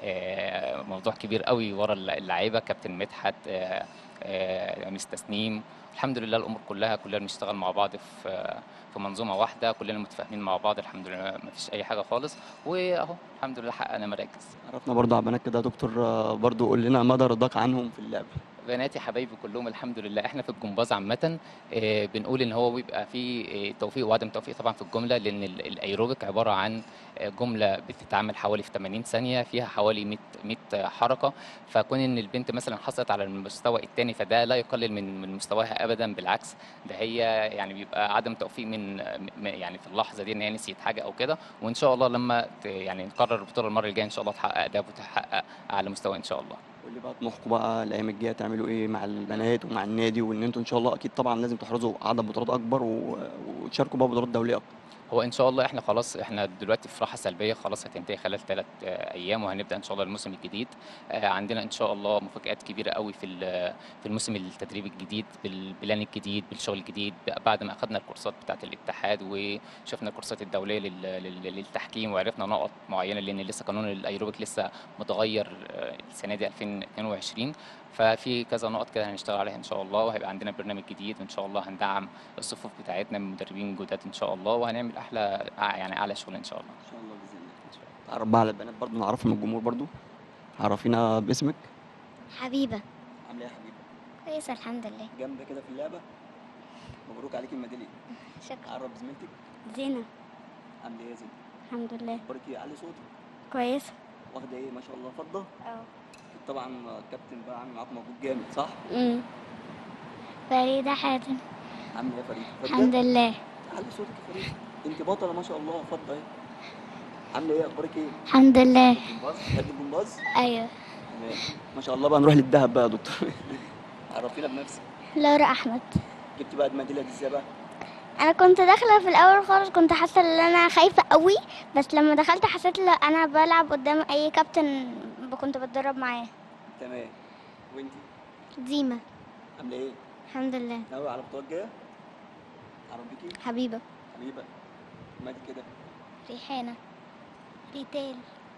آه، موضوع كبير قوي ورا اللعيبه كابتن مدحت آه، آه، مس تسنيم الحمد لله الامور كلها كلنا بنشتغل مع بعض في في منظومه واحده كلنا متفاهمين مع بعض الحمد لله ما فيش اي حاجه خالص واهو الحمد لله حققنا مراكز عرفنا برضو على البنات كده يا دكتور آه، برضو قول لنا مدى رضاك عنهم في اللعب بناتي حبايبي كلهم الحمد لله احنا في الجمباز عامه آه، بنقول ان هو بيبقى فيه آه، توفيق وعدم توفيق طبعا في الجمله لان ال- الايروبيك عباره عن آه، جمله بتتعمل حوالي في 80 ثانيه فيها حوالي 100 100 حركه فكون ان البنت مثلا حصلت على المستوى الثاني فده لا يقلل من من مستواها ابدا بالعكس ده هي يعني بيبقى عدم توفيق من م- يعني في اللحظه دي ان هي نسيت حاجه او كده وان شاء الله لما ت- يعني نقرر البطوله المره الجايه ان شاء الله تحقق ده وتحقق اعلى مستوى ان شاء الله قول لي بقى طموحكم بقى الايام الجايه تعملوا ايه مع البنات ومع النادي وان انتوا ان شاء الله اكيد طبعا لازم تحرزوا عدد بطولات اكبر و... وتشاركوا بقى بطولات دوليه اكتر هو ان شاء الله احنا خلاص احنا دلوقتي في راحه سلبيه خلاص هتنتهي خلال ثلاث ايام وهنبدا ان شاء الله الموسم الجديد آه، عندنا ان شاء الله مفاجات كبيره قوي في ال- في الموسم التدريبي الجديد بالبلان الجديد بالشغل الجديد بعد ما اخذنا الكورسات بتاعه الاتحاد وشفنا الكورسات الدوليه لل- لل- للتحكيم وعرفنا نقط معينه لان لسه قانون الايروبيك لسه متغير آه، السنه دي 2022 ففي كذا نقط كده هنشتغل عليها ان شاء الله وهيبقى عندنا برنامج جديد وان شاء الله هندعم الصفوف بتاعتنا من مدربين جداد ان شاء الله وهنعمل احلى يعني اعلى شغل ان شاء الله ان شاء الله باذن الله تعرف بقى على البنات برضو نعرفهم الجمهور برضو عرفينا باسمك حبيبة عامله ايه يا حبيبي كويسة الحمد لله جامده كده في اللعبه مبروك عليك الميداليه شكرا عرف زميلتك زينة عامله ايه يا زين الحمد لله اخبارك ايه علي صوتك كويسة واخده ايه ما شاء الله فضه اه طبعا الكابتن بقى عامل معاكم مجهود جامد صح امم فريدة حاتم عامله ايه يا فريد فضة؟ الحمد لله علي صوتك يا فريد انت بطله ما شاء الله فضه ايه عامله ايه اخبارك ايه الحمد لله جمباز بتحب الجمباز ايوه تمام ما شاء الله بقى نروح للدهب بقى يا دكتور عرفينا بنفسك لورا احمد جبت بقى الميداليه دي ازاي بقى انا كنت داخله في الاول خالص كنت حاسه ان انا خايفه قوي بس لما دخلت حسيت لا انا بلعب قدام اي كابتن كنت بتدرب معاه تمام وانت ديما عامله ايه الحمد لله ناوي على البطولات الجايه عربيكي حبيبه حبيبه مادي كده ريحانه ريتال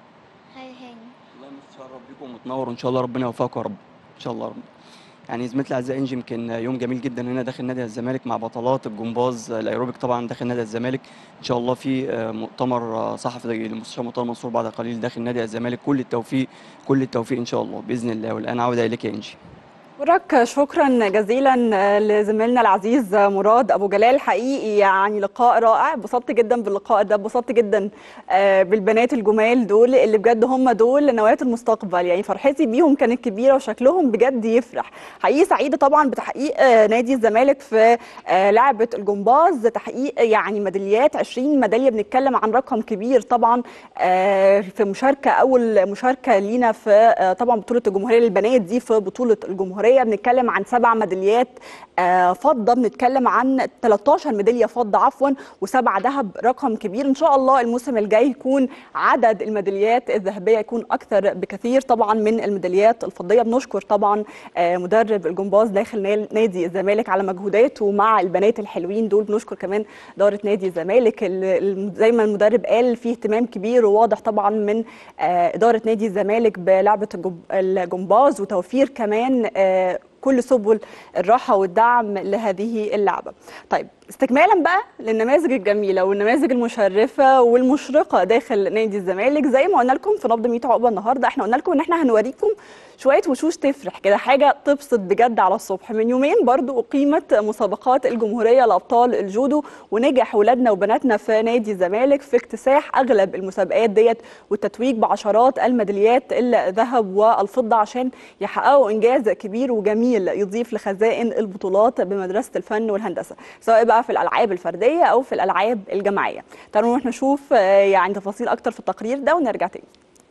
هاي هاني والله متشرف بيكم ومتنور وان شاء الله ربنا يوفقكم يا رب ان شاء الله رب يعني زميلتي الاعزاء انجي يمكن يوم جميل جدا هنا داخل نادي الزمالك مع بطلات الجمباز الايروبيك طبعا داخل نادي الزمالك ان شاء الله في آه، مؤتمر آه، صحفي لمستشار مرتضى منصور بعد قليل داخل نادي الزمالك كل التوفيق كل التوفيق ان شاء الله باذن الله والان عوده اليك يا انجي أشكرك شكرا جزيلا لزميلنا العزيز مراد أبو جلال حقيقي يعني لقاء رائع اتبسطت جدا باللقاء ده اتبسطت جدا آه، بالبنات الجمال دول اللي بجد هم دول نواة المستقبل يعني فرحتي بيهم كانت كبيرة وشكلهم بجد يفرح حقيقي سعيدة طبعا بتحقيق آه، نادي الزمالك في آه، لعبة الجمباز تحقيق يعني ميداليات 20 ميدالية بنتكلم عن رقم كبير طبعا آه، في مشاركة أول مشاركة لينا في آه، طبعا بطولة الجمهورية للبنات دي في بطولة الجمهورية بنتكلم عن سبع ميداليات آه، فضة بنتكلم عن 13 ميدالية فضة عفوا وسبعة ذهب رقم كبير إن شاء الله الموسم الجاي يكون عدد الميداليات الذهبية يكون أكثر بكثير طبعا من الميداليات الفضية بنشكر طبعا آه، مدرب الجمباز داخل نال- نادي الزمالك على مجهوداته مع البنات الحلوين دول بنشكر كمان إدارة نادي الزمالك ال- ال- زي ما المدرب قال في اهتمام كبير وواضح طبعا من آه، إدارة نادي الزمالك بلعبة الجب- الجمباز وتوفير كمان آه، كل سبل الراحة والدعم لهذه اللعبة طيب استكمالا بقى للنماذج الجميلة والنماذج المشرفة والمشرقة داخل نادي الزمالك زي ما قلنا لكم في نبض 100 عقبة النهاردة احنا قلنا لكم ان احنا هنوريكم شوية وشوش تفرح كده حاجة تبسط بجد على الصبح من يومين برضو أقيمت مسابقات الجمهورية لأبطال الجودو ونجح ولادنا وبناتنا في نادي الزمالك في اكتساح أغلب المسابقات ديت والتتويج بعشرات الميداليات الذهب والفضة عشان يحققوا إنجاز كبير وجميل يضيف لخزائن البطولات بمدرسة الفن والهندسة سواء بقى في الألعاب الفردية أو في الألعاب الجماعية تعالوا نروح نشوف آه، يعني تفاصيل أكتر في التقرير ده ونرجع تاني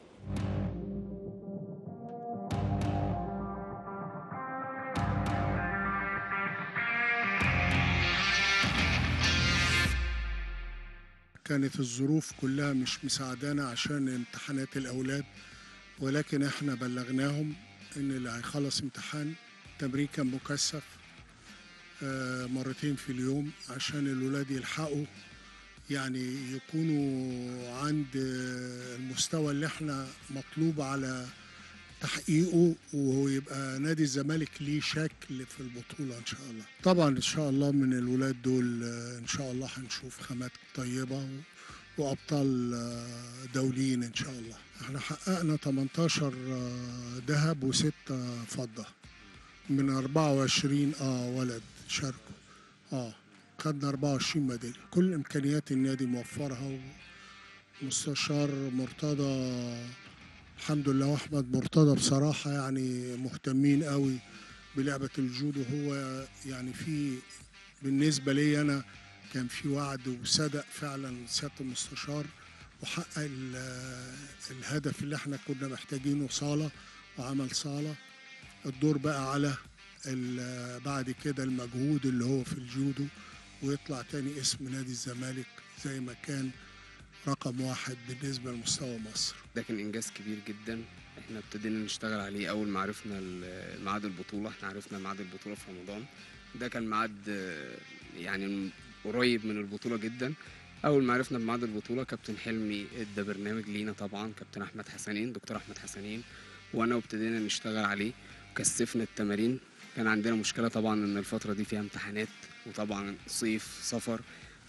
كانت الظروف كلها مش مساعدانا عشان امتحانات الأولاد ولكن احنا بلغناهم ان اللي هيخلص امتحان تمرين كان مكثف آه، مرتين في اليوم عشان الولاد يلحقوا يعني يكونوا عند آه، المستوى اللي احنا مطلوب على تحقيقه ويبقى نادي الزمالك ليه شكل في البطولة إن شاء الله طبعا إن شاء الله من الولاد دول آه، إن شاء الله هنشوف خامات طيبة و- وأبطال آه، دوليين إن شاء الله احنا حققنا 18 آه، ذهب وستة فضة من 24 اه ولد شاركوا اه خدنا 24 ميدالية كل إمكانيات النادي موفرها ومستشار مرتضى الحمد لله واحمد مرتضى بصراحه يعني مهتمين قوي بلعبه الجودو هو يعني في بالنسبه لي انا كان في وعد وصدق فعلا سياده المستشار وحقق ال- الهدف اللي احنا كنا محتاجينه صاله وعمل صاله الدور بقى على ال- بعد كده المجهود اللي هو في الجودو ويطلع تاني اسم نادي الزمالك زي ما كان رقم واحد بالنسبه لمستوى مصر ده كان انجاز كبير جدا احنا ابتدينا نشتغل عليه اول ما عرفنا ال- ميعاد البطوله احنا عرفنا ميعاد البطوله في رمضان ده كان ميعاد آه، يعني قريب من البطوله جدا اول ما عرفنا بميعاد البطوله كابتن حلمي ادى برنامج لينا طبعا كابتن احمد حسنين دكتور احمد حسنين وانا وابتدينا نشتغل عليه وكثفنا التمارين كان عندنا مشكلة طبعا ان الفترة دي فيها امتحانات وطبعا صيف سفر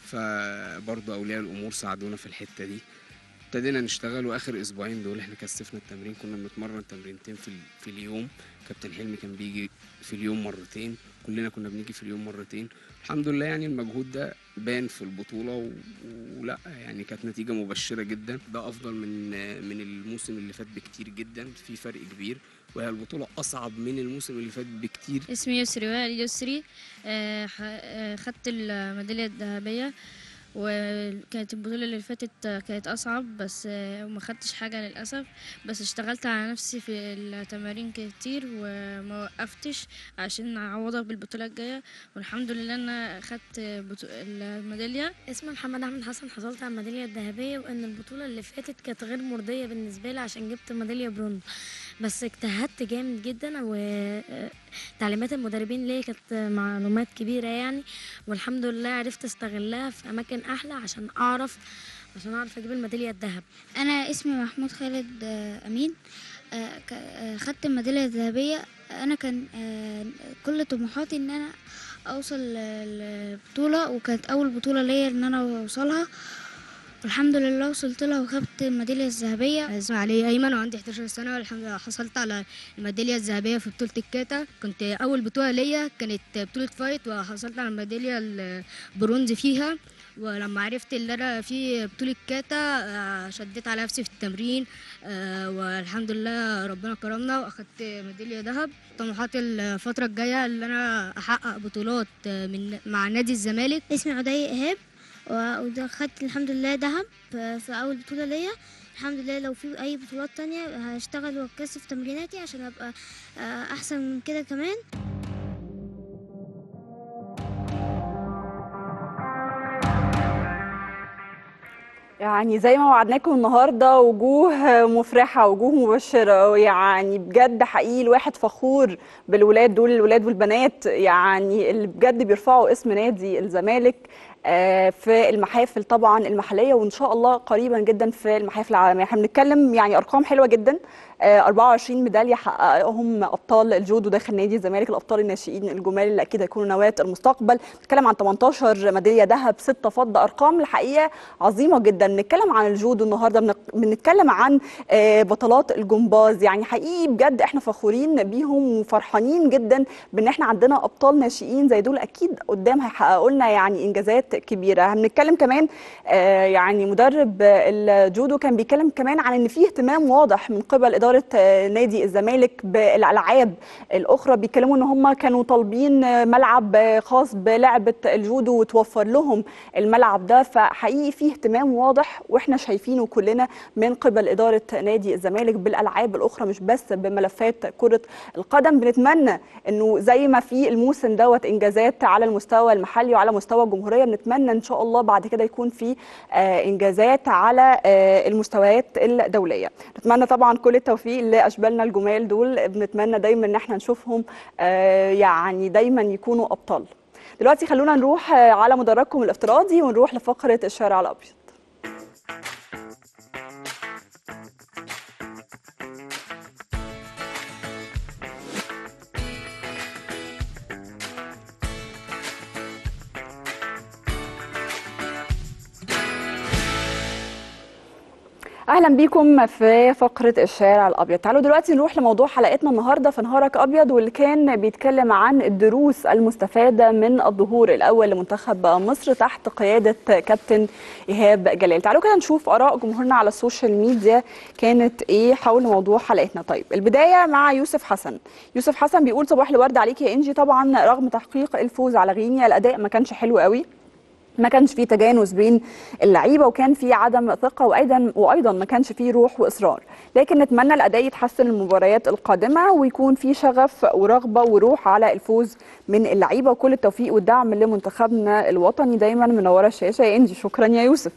فبرضه اولياء الامور ساعدونا في الحتة دي ابتدينا نشتغل واخر اسبوعين دول احنا كثفنا التمرين كنا بنتمرن تمرينتين في, ال- في اليوم كابتن حلمي كان بيجي في اليوم مرتين كلنا كنا بنيجي في اليوم مرتين الحمد لله يعني المجهود ده بان في البطولة و... ولا يعني كانت نتيجة مبشرة جدا ده أفضل من من الموسم اللي فات بكتير جدا في فرق كبير وهي البطولة أصعب من الموسم اللي فات بكتير اسمي يسري وائل يسري آه، ح- آه، خدت الميدالية الذهبية وكانت البطولة اللي فاتت آه، كانت أصعب بس آه، وما خدتش حاجة للأسف بس اشتغلت على نفسي في التمارين كتير وما وقفتش عشان أعوضها بالبطولة الجاية والحمد لله أنا خدت بطو- الميدالية اسمي محمد احمد حسن حصلت على الميداليه الذهبيه وان البطوله اللي فاتت كانت غير مرضيه بالنسبه لي عشان جبت ميداليه برونز بس اجتهدت جامد جدا وتعليمات المدربين ليا كانت معلومات كبيره يعني والحمد لله عرفت استغلها في اماكن احلى عشان اعرف عشان اعرف اجيب الميداليه الذهب انا اسمي محمود خالد آه، امين آه، ك- آه، خدت الميداليه الذهبيه انا كان آه، كل طموحاتي ان انا اوصل للبطوله وكانت اول بطوله ليا ان انا اوصلها والحمد لله وصلت لها وخدت الميداليه الذهبيه اسمي علي ايمن وعندي 11 سنه والحمد لله حصلت على الميداليه الذهبيه في بطوله الكاتا كنت اول بطوله ليا كانت بطوله فايت وحصلت على الميداليه البرونز فيها ولما عرفت ان انا في بطوله كاتا آه، شديت على نفسي في التمرين آه، والحمد لله ربنا كرمنا واخدت ميداليه ذهب طموحاتي الفتره الجايه ان انا احقق بطولات آه، من مع نادي الزمالك اسمي عدي ايهاب وخدت الحمد لله ذهب في اول بطوله ليا الحمد لله لو في اي بطولات تانية هشتغل واكثف تمريناتي عشان ابقى آه، احسن من كده كمان يعني زي ما وعدناكم النهارده وجوه مفرحه وجوه مبشره يعني بجد حقيقي الواحد فخور بالولاد دول الولاد والبنات يعني اللي بجد بيرفعوا اسم نادي الزمالك آه، في المحافل طبعا المحليه وان شاء الله قريبا جدا في المحافل العالميه احنا بنتكلم يعني ارقام حلوه جدا آه، 24 ميداليه حققهم ابطال الجودو داخل نادي الزمالك الابطال الناشئين الجمال اللي اكيد هيكونوا نواه المستقبل بنتكلم عن 18 ميداليه ذهب 6 فضه ارقام الحقيقه عظيمه جدا بنتكلم عن الجودو النهارده بنق- بنتكلم عن آه، بطلات الجمباز يعني حقيقي بجد احنا فخورين بيهم وفرحانين جدا بان احنا عندنا ابطال ناشئين زي دول اكيد قدام هيحققوا لنا يعني انجازات كبيره هنتكلم كمان آه، يعني مدرب الجودو كان بيتكلم كمان عن ان في اهتمام واضح من قبل اداره آه، نادي الزمالك بالالعاب الاخرى بيتكلموا ان هم كانوا طالبين آه، ملعب آه، خاص بلعبه الجودو وتوفر لهم الملعب ده فحقيقي في اهتمام واضح واحنا شايفينه كلنا من قبل اداره نادي الزمالك بالالعاب الاخرى مش بس بملفات كره القدم بنتمنى انه زي ما في الموسم دوت انجازات على المستوى المحلي وعلى مستوى الجمهوريه بنتمنى ان شاء الله بعد كده يكون في آه، انجازات على آه، المستويات الدوليه نتمنى طبعا كل التوفيق لاشبالنا الجمال دول بنتمنى دايما ان احنا نشوفهم آه، يعني دايما يكونوا ابطال دلوقتي خلونا نروح آه، على مدرجكم الافتراضي ونروح لفقره الشارع الابيض اهلا بيكم في فقره الشارع الابيض تعالوا دلوقتي نروح لموضوع حلقتنا النهارده في نهارك ابيض واللي كان بيتكلم عن الدروس المستفاده من الظهور الاول لمنتخب مصر تحت قياده كابتن ايهاب جلال تعالوا كده نشوف اراء جمهورنا على السوشيال ميديا كانت ايه حول موضوع حلقتنا طيب البدايه مع يوسف حسن يوسف حسن بيقول صباح الورد عليك يا انجي طبعا رغم تحقيق الفوز على غينيا الاداء ما كانش حلو قوي ما كانش فيه تجانس بين اللعيبه وكان في عدم ثقه وايضا وايضا ما كانش فيه روح واصرار لكن نتمنى الاداء يتحسن المباريات القادمه ويكون في شغف ورغبه وروح على الفوز من اللعيبه وكل التوفيق والدعم لمنتخبنا الوطني دايما منوره الشاشه يا انجي شكرا يا يوسف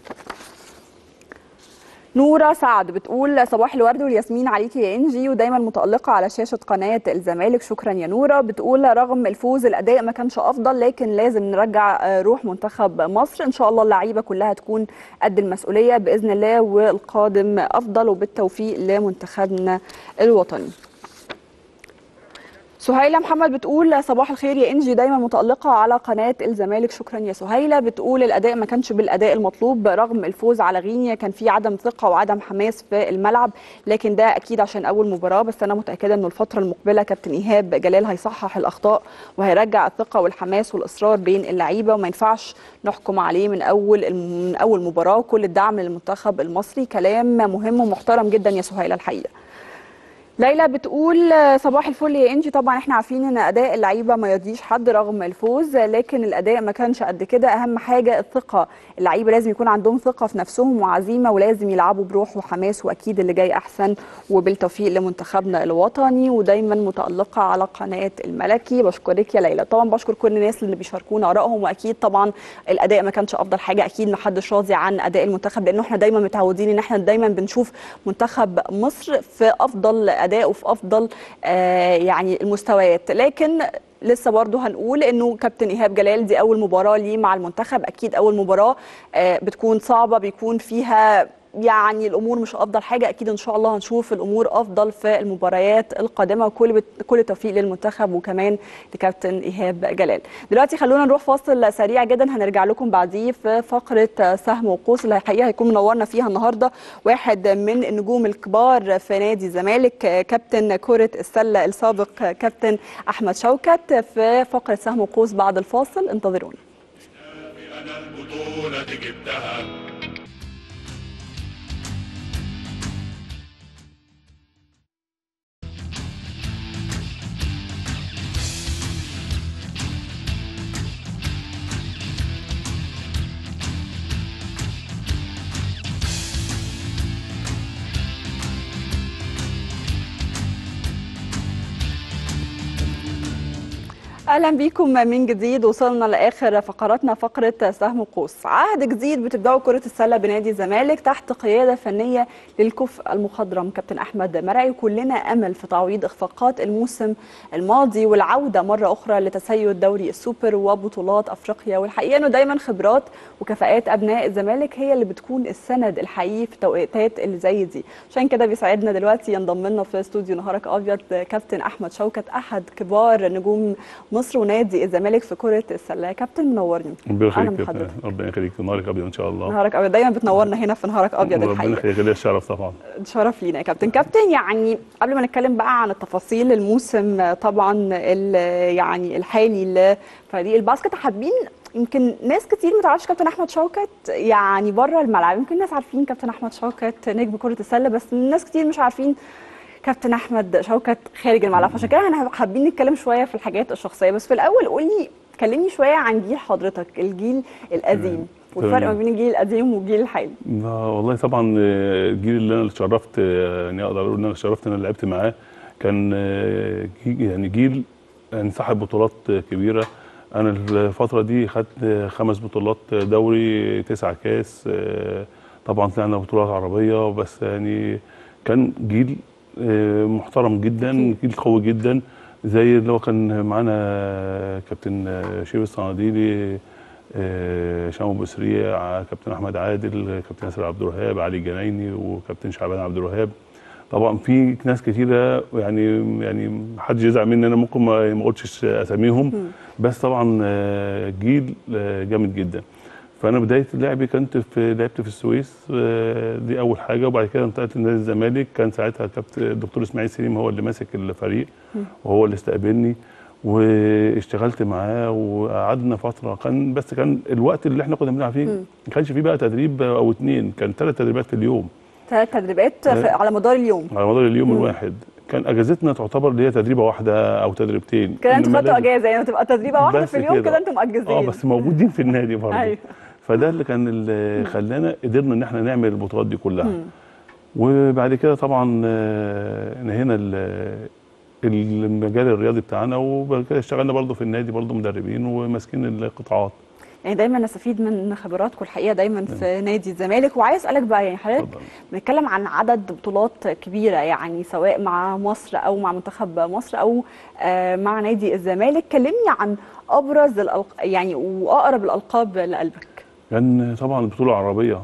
نورة سعد بتقول صباح الورد والياسمين عليكي يا انجي ودايما متألقة على شاشة قناة الزمالك شكرا يا نورة بتقول رغم الفوز الأداء ما كانش أفضل لكن لازم نرجع آه، روح منتخب مصر إن شاء الله اللعيبة كلها تكون قد المسؤولية بإذن الله والقادم أفضل وبالتوفيق لمنتخبنا الوطني سهيلة محمد بتقول صباح الخير يا انجي دايما متألقة على قناة الزمالك شكرا يا سهيلة بتقول الأداء ما كانش بالأداء المطلوب رغم الفوز على غينيا كان في عدم ثقة وعدم حماس في الملعب لكن ده أكيد عشان أول مباراة بس أنا متأكدة إنه الفترة المقبلة كابتن إيهاب جلال هيصحح الأخطاء وهيرجع الثقة والحماس والإصرار بين اللعيبة وما ينفعش نحكم عليه من أول من أول مباراة وكل الدعم للمنتخب المصري كلام مهم ومحترم جدا يا سهيلة الحقيقة ليلى بتقول صباح الفل يا انجي طبعا احنا عارفين ان اداء اللعيبه ما يرضيش حد رغم الفوز لكن الاداء ما كانش قد كده اهم حاجه الثقه اللعيبه لازم يكون عندهم ثقه في نفسهم وعزيمه ولازم يلعبوا بروح وحماس واكيد اللي جاي احسن وبالتوفيق لمنتخبنا الوطني ودايما متالقه على قناه الملكي بشكرك يا ليلى طبعا بشكر كل الناس اللي بيشاركونا ارائهم واكيد طبعا الاداء ما كانش افضل حاجه اكيد ما حدش راضي عن اداء المنتخب لانه احنا دايما متعودين ان احنا دايما بنشوف منتخب مصر في افضل اداء وفي افضل آه يعني المستويات لكن لسه برضه هنقول انه كابتن ايهاب جلال دي اول مباراه ليه مع المنتخب اكيد اول مباراه آه بتكون صعبه بيكون فيها يعني الامور مش افضل حاجه اكيد ان شاء الله هنشوف الامور افضل في المباريات القادمه وكل بت... كل التوفيق للمنتخب وكمان لكابتن ايهاب جلال دلوقتي خلونا نروح فاصل سريع جدا هنرجع لكم بعديه في فقره سهم وقوس اللي الحقيقه هيكون منورنا فيها النهارده واحد من النجوم الكبار في نادي الزمالك كابتن كره السله السابق كابتن احمد شوكت في فقره سهم وقوس بعد الفاصل انتظرونا انا البطوله جبتها اهلا بيكم من جديد وصلنا لاخر فقراتنا فقره سهم قوس عهد جديد بتبداوا كره السله بنادي الزمالك تحت قياده فنيه للكفء المخضرم كابتن احمد مرعي كلنا امل في تعويض اخفاقات الموسم الماضي والعوده مره اخرى لتسيد دوري السوبر وبطولات افريقيا والحقيقه انه دايما خبرات وكفاءات ابناء الزمالك هي اللي بتكون السند الحقيقي في التوقيتات اللي زي دي عشان كده بيسعدنا دلوقتي ينضم لنا في استوديو نهارك ابيض كابتن احمد شوكت احد كبار نجوم مصر ونادي الزمالك في كره السله كابتن منورني ربنا أهلاً يخليك بحضرتك. ربنا يخليك نهارك ابيض ان شاء الله نهارك ابيض دايما بتنورنا هنا في نهارك ابيض ربنا الحقيقه يخليك ليا الشرف طبعا شرف لينا يا كابتن كابتن يعني قبل ما نتكلم بقى عن التفاصيل الموسم طبعا ال- يعني الحالي لفريق الباسكت حابين يمكن ناس كتير ما تعرفش كابتن احمد شوكت يعني بره الملعب يمكن ناس عارفين كابتن احمد شوكت نجم كره السله بس ناس كتير مش عارفين كابتن احمد شوكت خارج الملعب فعشان كده احنا حابين نتكلم شويه في الحاجات الشخصيه بس في الاول قولي كلمني شويه عن جيل حضرتك الجيل القديم والفرق ما تمام. بين الجيل القديم والجيل الحالي لا والله طبعا آه، الجيل اللي انا اتشرفت آه، يعني اقدر اقول ان انا اتشرفت ان انا لعبت معاه كان آه، جي- يعني جيل يعني صاحب بطولات آه، كبيره انا الفتره دي خدت آه، خمس بطولات دوري تسعة كاس آه، طبعا طلعنا بطولات عربيه بس يعني كان جيل آه، محترم جدا جيل قوي جدا زي اللي هو كان معانا كابتن آه، شيب الصناديلي آه، شامو بسريع كابتن احمد عادل كابتن ياسر عبد الوهاب علي الجنايني وكابتن شعبان عبد الوهاب طبعا في ناس كتيره يعني يعني محدش يزعل مني انا ممكن ما ما اقولش اساميهم بس طبعا آه، جيل آه، جامد جدا فانا بدايه لعبي كنت في لعبت في السويس آه، دي اول حاجه وبعد كده انتقلت لنادي الزمالك كان ساعتها كابتن الدكتور اسماعيل سليم هو اللي ماسك الفريق وهو اللي استقبلني واشتغلت معاه وقعدنا فتره كان بس كان الوقت اللي احنا كنا بنلعب فيه مم. ما كانش فيه بقى تدريب او اتنين كان ثلاث تدريبات في اليوم ثلاث تدريبات في- على مدار اليوم على مدار اليوم مم. الواحد كان اجازتنا تعتبر اللي هي تدريبه واحده او تدريبتين كده انتوا إنما خدتوا لازم- اجازه يعني تبقى تدريبه واحده بس في اليوم كده. كده انتوا مأجزين اه بس موجودين في النادي برضه ايوه فده اللي كان اللي خلانا قدرنا ان احنا نعمل البطولات دي كلها مم. وبعد كده طبعا آه، نهينا ال- المجال الرياضي بتاعنا وبعد كده اشتغلنا برضه في النادي برضه مدربين وماسكين القطاعات يعني دايما نستفيد من خبراتكم الحقيقه دايما في نادي الزمالك وعايز اسالك بقى يعني حضرتك بنتكلم عن عدد بطولات كبيره يعني سواء مع مصر او مع منتخب مصر او آه، مع نادي الزمالك كلمني عن ابرز الألق... يعني واقرب الالقاب لقلبك كان طبعا البطوله العربيه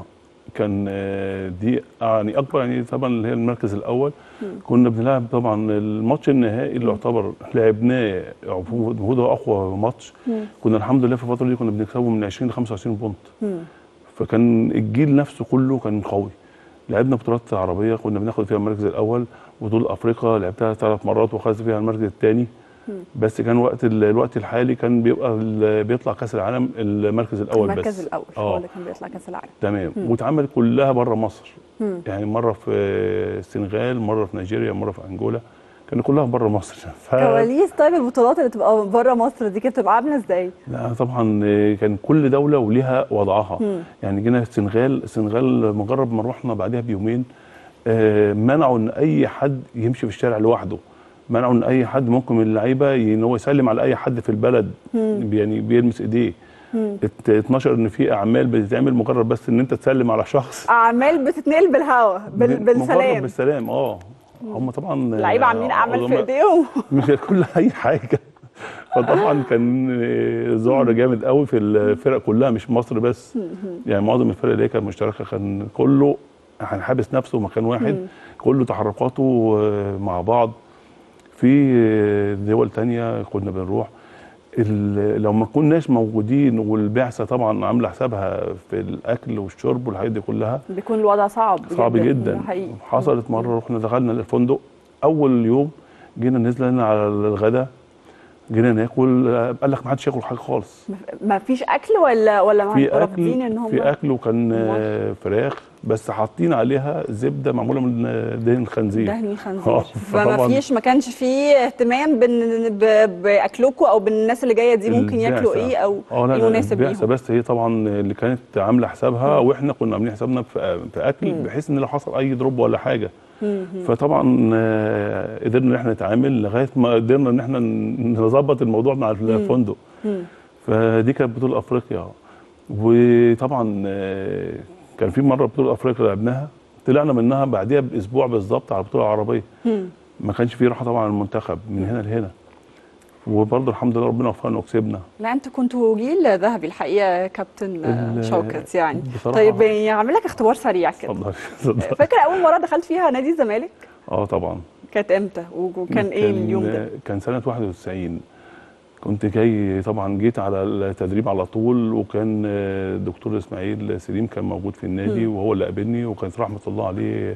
كان آه، دي يعني اكبر يعني طبعا اللي هي المركز الاول كنا بنلعب طبعا الماتش النهائي اللي يعتبر لعبناه المفروض هو اقوى ماتش كنا الحمد لله في الفتره دي كنا بنكسبه من 20 ل 25 بونت فكان الجيل نفسه كله كان قوي لعبنا بطولات عربيه كنا بناخد فيها المركز الاول بطوله افريقيا لعبتها ثلاث مرات واخدت فيها المركز الثاني بس كان وقت ال- الوقت الحالي كان بيبقى ال- بيطلع كاس العالم المركز الاول المركز بس الاول هو اه اللي كان بيطلع كاس العالم تمام مم. واتعمل كلها بره مصر مم. يعني مره في السنغال مره في نيجيريا مره في انجولا كانوا كلها بره مصر ف... كواليس طيب البطولات اللي تبقى بره مصر دي كانت بتبقى عامله ازاي؟ لا طبعا كان كل دوله وليها وضعها مم. يعني جينا السنغال السنغال مجرد ما رحنا بعدها بيومين آه، منعوا ان اي حد يمشي في الشارع لوحده منعوا ان اي حد ممكن من اللعيبه ي- ان هو يسلم على اي حد في البلد مم. يعني بيلمس ايديه مم. ات- اتنشر ان في اعمال بتتعمل مجرد بس ان انت تسلم على شخص اعمال بتتنقل بالهوا بال... مجرد بالسلام بالسلام اه هم طبعا اللعيبه عاملين اعمال في عظماء. ايديهم مش كل اي حاجه فطبعا كان ذعر جامد قوي في الفرق كلها مش مصر بس يعني معظم الفرق اللي هي كانت مشتركه كان كله يعني حابس نفسه مكان واحد مم. كله تحركاته آه، مع بعض في آه، دول تانية كنا بنروح ال- لو ما كناش موجودين والبعثه طبعا عامله حسابها في الاكل والشرب والحاجات دي كلها بيكون الوضع صعب صعب جدا ده حقيقي حصلت مره رحنا دخلنا الفندق اول يوم جينا نزلنا على الغداء جينا ناكل آه، قال لك ما حدش ياكل حاجه خالص ما فيش اكل ولا ولا في رافضين ان اكل هم في اكل وكان آه، فراخ بس حاطين عليها زبده معموله من آه، دهن الخنزير دهن آه، خنزير فما فطبعاً فيش ما كانش فيه اهتمام بن- ب- باكلكم او بالناس اللي جايه دي ممكن ياكلوا البعثة. ايه او اه لا ايه لا مناسب البعثه ليهم بس هي طبعا اللي كانت عامله حسابها واحنا كنا عاملين حسابنا في في اكل مم. بحيث ان لو حصل اي دروب ولا حاجه مم. فطبعا آه، قدرنا ان احنا نتعامل لغايه ما قدرنا ان احنا ن- نظبط الموضوع مع الفندق مم. فدي كانت بطوله افريقيا وطبعا آه، كان في مره بطوله افريقيا لعبناها طلعنا منها بعديها باسبوع بالظبط على البطوله العربيه مم. ما كانش في راحه طبعا المنتخب من هنا لهنا وبرضه الحمد لله ربنا وفقنا وكسبنا لا انتوا كنتوا جيل ذهبي الحقيقه يا كابتن آه، ال- شوكت يعني بصراحة- طيب يعني اعمل لك اختبار سريع كده اتفضل اتفضل. فاكر اول مره دخلت فيها نادي الزمالك اه طبعا كانت امتى وكان ايه اليوم ده كان سنه 91 كنت جاي طبعا جيت على التدريب على طول وكان آه، الدكتور اسماعيل سليم كان موجود في النادي مم. وهو اللي قابلني وكانت رحمه الله عليه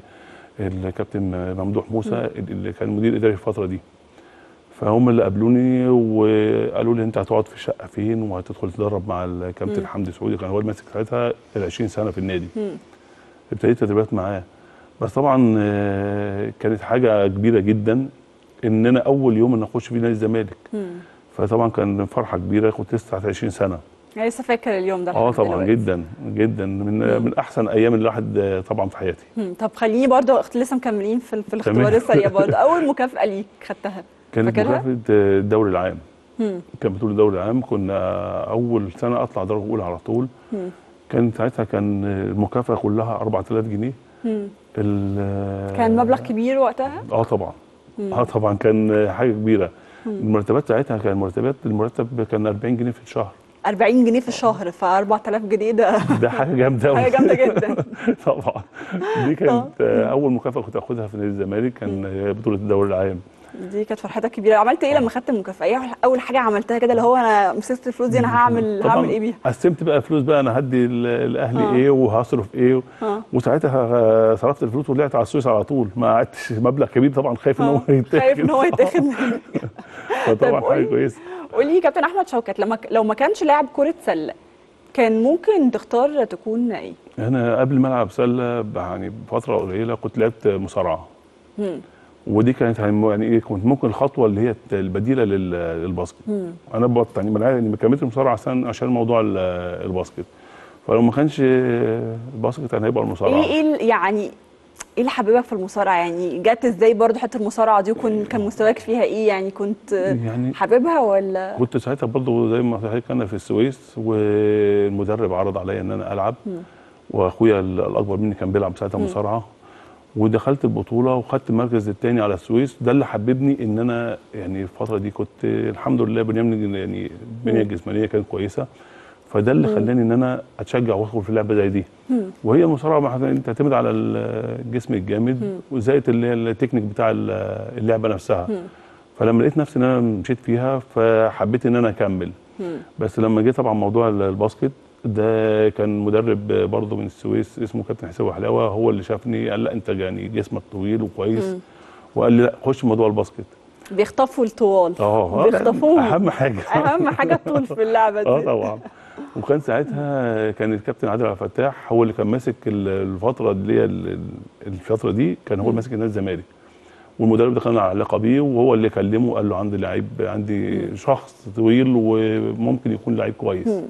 الكابتن ممدوح موسى اللي كان مدير اداري في الفتره دي فهم اللي قابلوني وقالوا لي انت هتقعد في الشقه فين وهتدخل تدرب مع الكابتن مم. حمدي سعودي كان هو اللي ماسك ساعتها ال 20 سنه في النادي مم. ابتديت تدريبات معاه بس طبعا آه، كانت حاجه كبيره جدا ان انا اول يوم ان اخش فيه نادي الزمالك مم. فطبعا كان فرحه كبيره كنت لسه 20 سنه يعني لسه فاكر اليوم ده اه لحد طبعا دلوقتي. جدا جدا من من احسن ايام الواحد آه، طبعا في حياتي مم. طب خليني برضو اخت- لسه مكملين في, ال- في الاختبار تمام. السريع برضو اول مكافاه ليك خدتها كانت فاكرها؟ مكافاه آه، الدوري العام مم. كان بطوله الدوري العام كنا اول سنه اطلع درجه اولى على طول مم. كان ساعتها كان المكافاه كلها 4000 جنيه مم. ال- كان مبلغ كبير وقتها اه طبعا مم. اه طبعا كان حاجه كبيره مم. المرتبات ساعتها كان مرتبات المرتب كان 40 جنيه في الشهر 40 جنيه في الشهر ف 4000 جنيه ده ده حاجه جامده قوي حاجه جامده جدا طبعا دي كانت آه، اول مكافاه كنت اخدها في نادي الزمالك كان آه، بطوله الدوري العام دي كانت فرحتك كبيره عملت ايه لما خدت المكافاه ايه اول حاجه عملتها كده اللي هو انا مسكت الفلوس دي انا هعمل طبعا هعمل ايه بيها قسمت بقى فلوس بقى انا هدي ل- لاهلي آه. ايه وهصرف ايه اه وساعتها آه، صرفت الفلوس وطلعت على السويس على طول ما قعدتش مبلغ كبير طبعا خايف ان هو آه. يتاخد خايف ان هو يتاخد منك فطبعا طيب حاجه قولي- كويسه قولي كابتن احمد شوكت لما ك- لو ما كانش لاعب كره سله كان ممكن تختار تكون ايه انا قبل ما العب سله ب- يعني بفتره قليله كنت لعبت مصارعه مم. ودي كانت هم- يعني ايه كنت ممكن الخطوه اللي هي البديله لل- للباسكت مم. انا بط يعني من يعني ما كملت المصارعه عشان عشان موضوع ال- الباسكت فلو ما كانش الباسكت كان هيبقى المصارعه ايه ايه ال- يعني ايه اللي حببك في المصارعه يعني جت ازاي برضو حته المصارعه دي وكن كان مستواك فيها ايه يعني كنت يعني حاببها ولا كنت ساعتها برضه زي ما حضرتك انا في السويس والمدرب عرض عليا ان انا العب مم. واخويا ال- الاكبر مني كان بيلعب ساعتها مم. مصارعه ودخلت البطوله وخدت المركز الثاني على السويس ده اللي حببني ان انا يعني الفتره دي كنت الحمد لله بنيامني يعني البنيه مم. الجسمانيه كانت كويسه فده اللي مم. خلاني ان انا اتشجع وادخل في لعبه زي دي مم. وهي المصارعه مع- تعتمد على الجسم الجامد مم. وزائد اللي هي التكنيك بتاع ال- اللعبه نفسها مم. فلما لقيت نفسي ان انا مشيت فيها فحبيت ان انا اكمل مم. بس لما جه طبعا موضوع ال- الباسكت ده كان مدرب برضه من السويس اسمه كابتن حسين وحلاوه هو اللي شافني قال لا انت يعني جسمك طويل وكويس مم. وقال لي لا خش موضوع الباسكت بيخطفوا الطوال اه بيخطفوهم اهم حاجه اهم حاجه الطول في اللعبه دي اه طبعا وكان ساعتها كان الكابتن عادل عبد الفتاح هو اللي كان ماسك ال- الفتره اللي هي ال- ال- الفتره دي كان هو مم. ماسك نادي الزمالك والمدرب ده كان على علاقه بيه وهو اللي كلمه وقال له عندي لعيب عندي شخص طويل وممكن يكون لعيب كويس مم.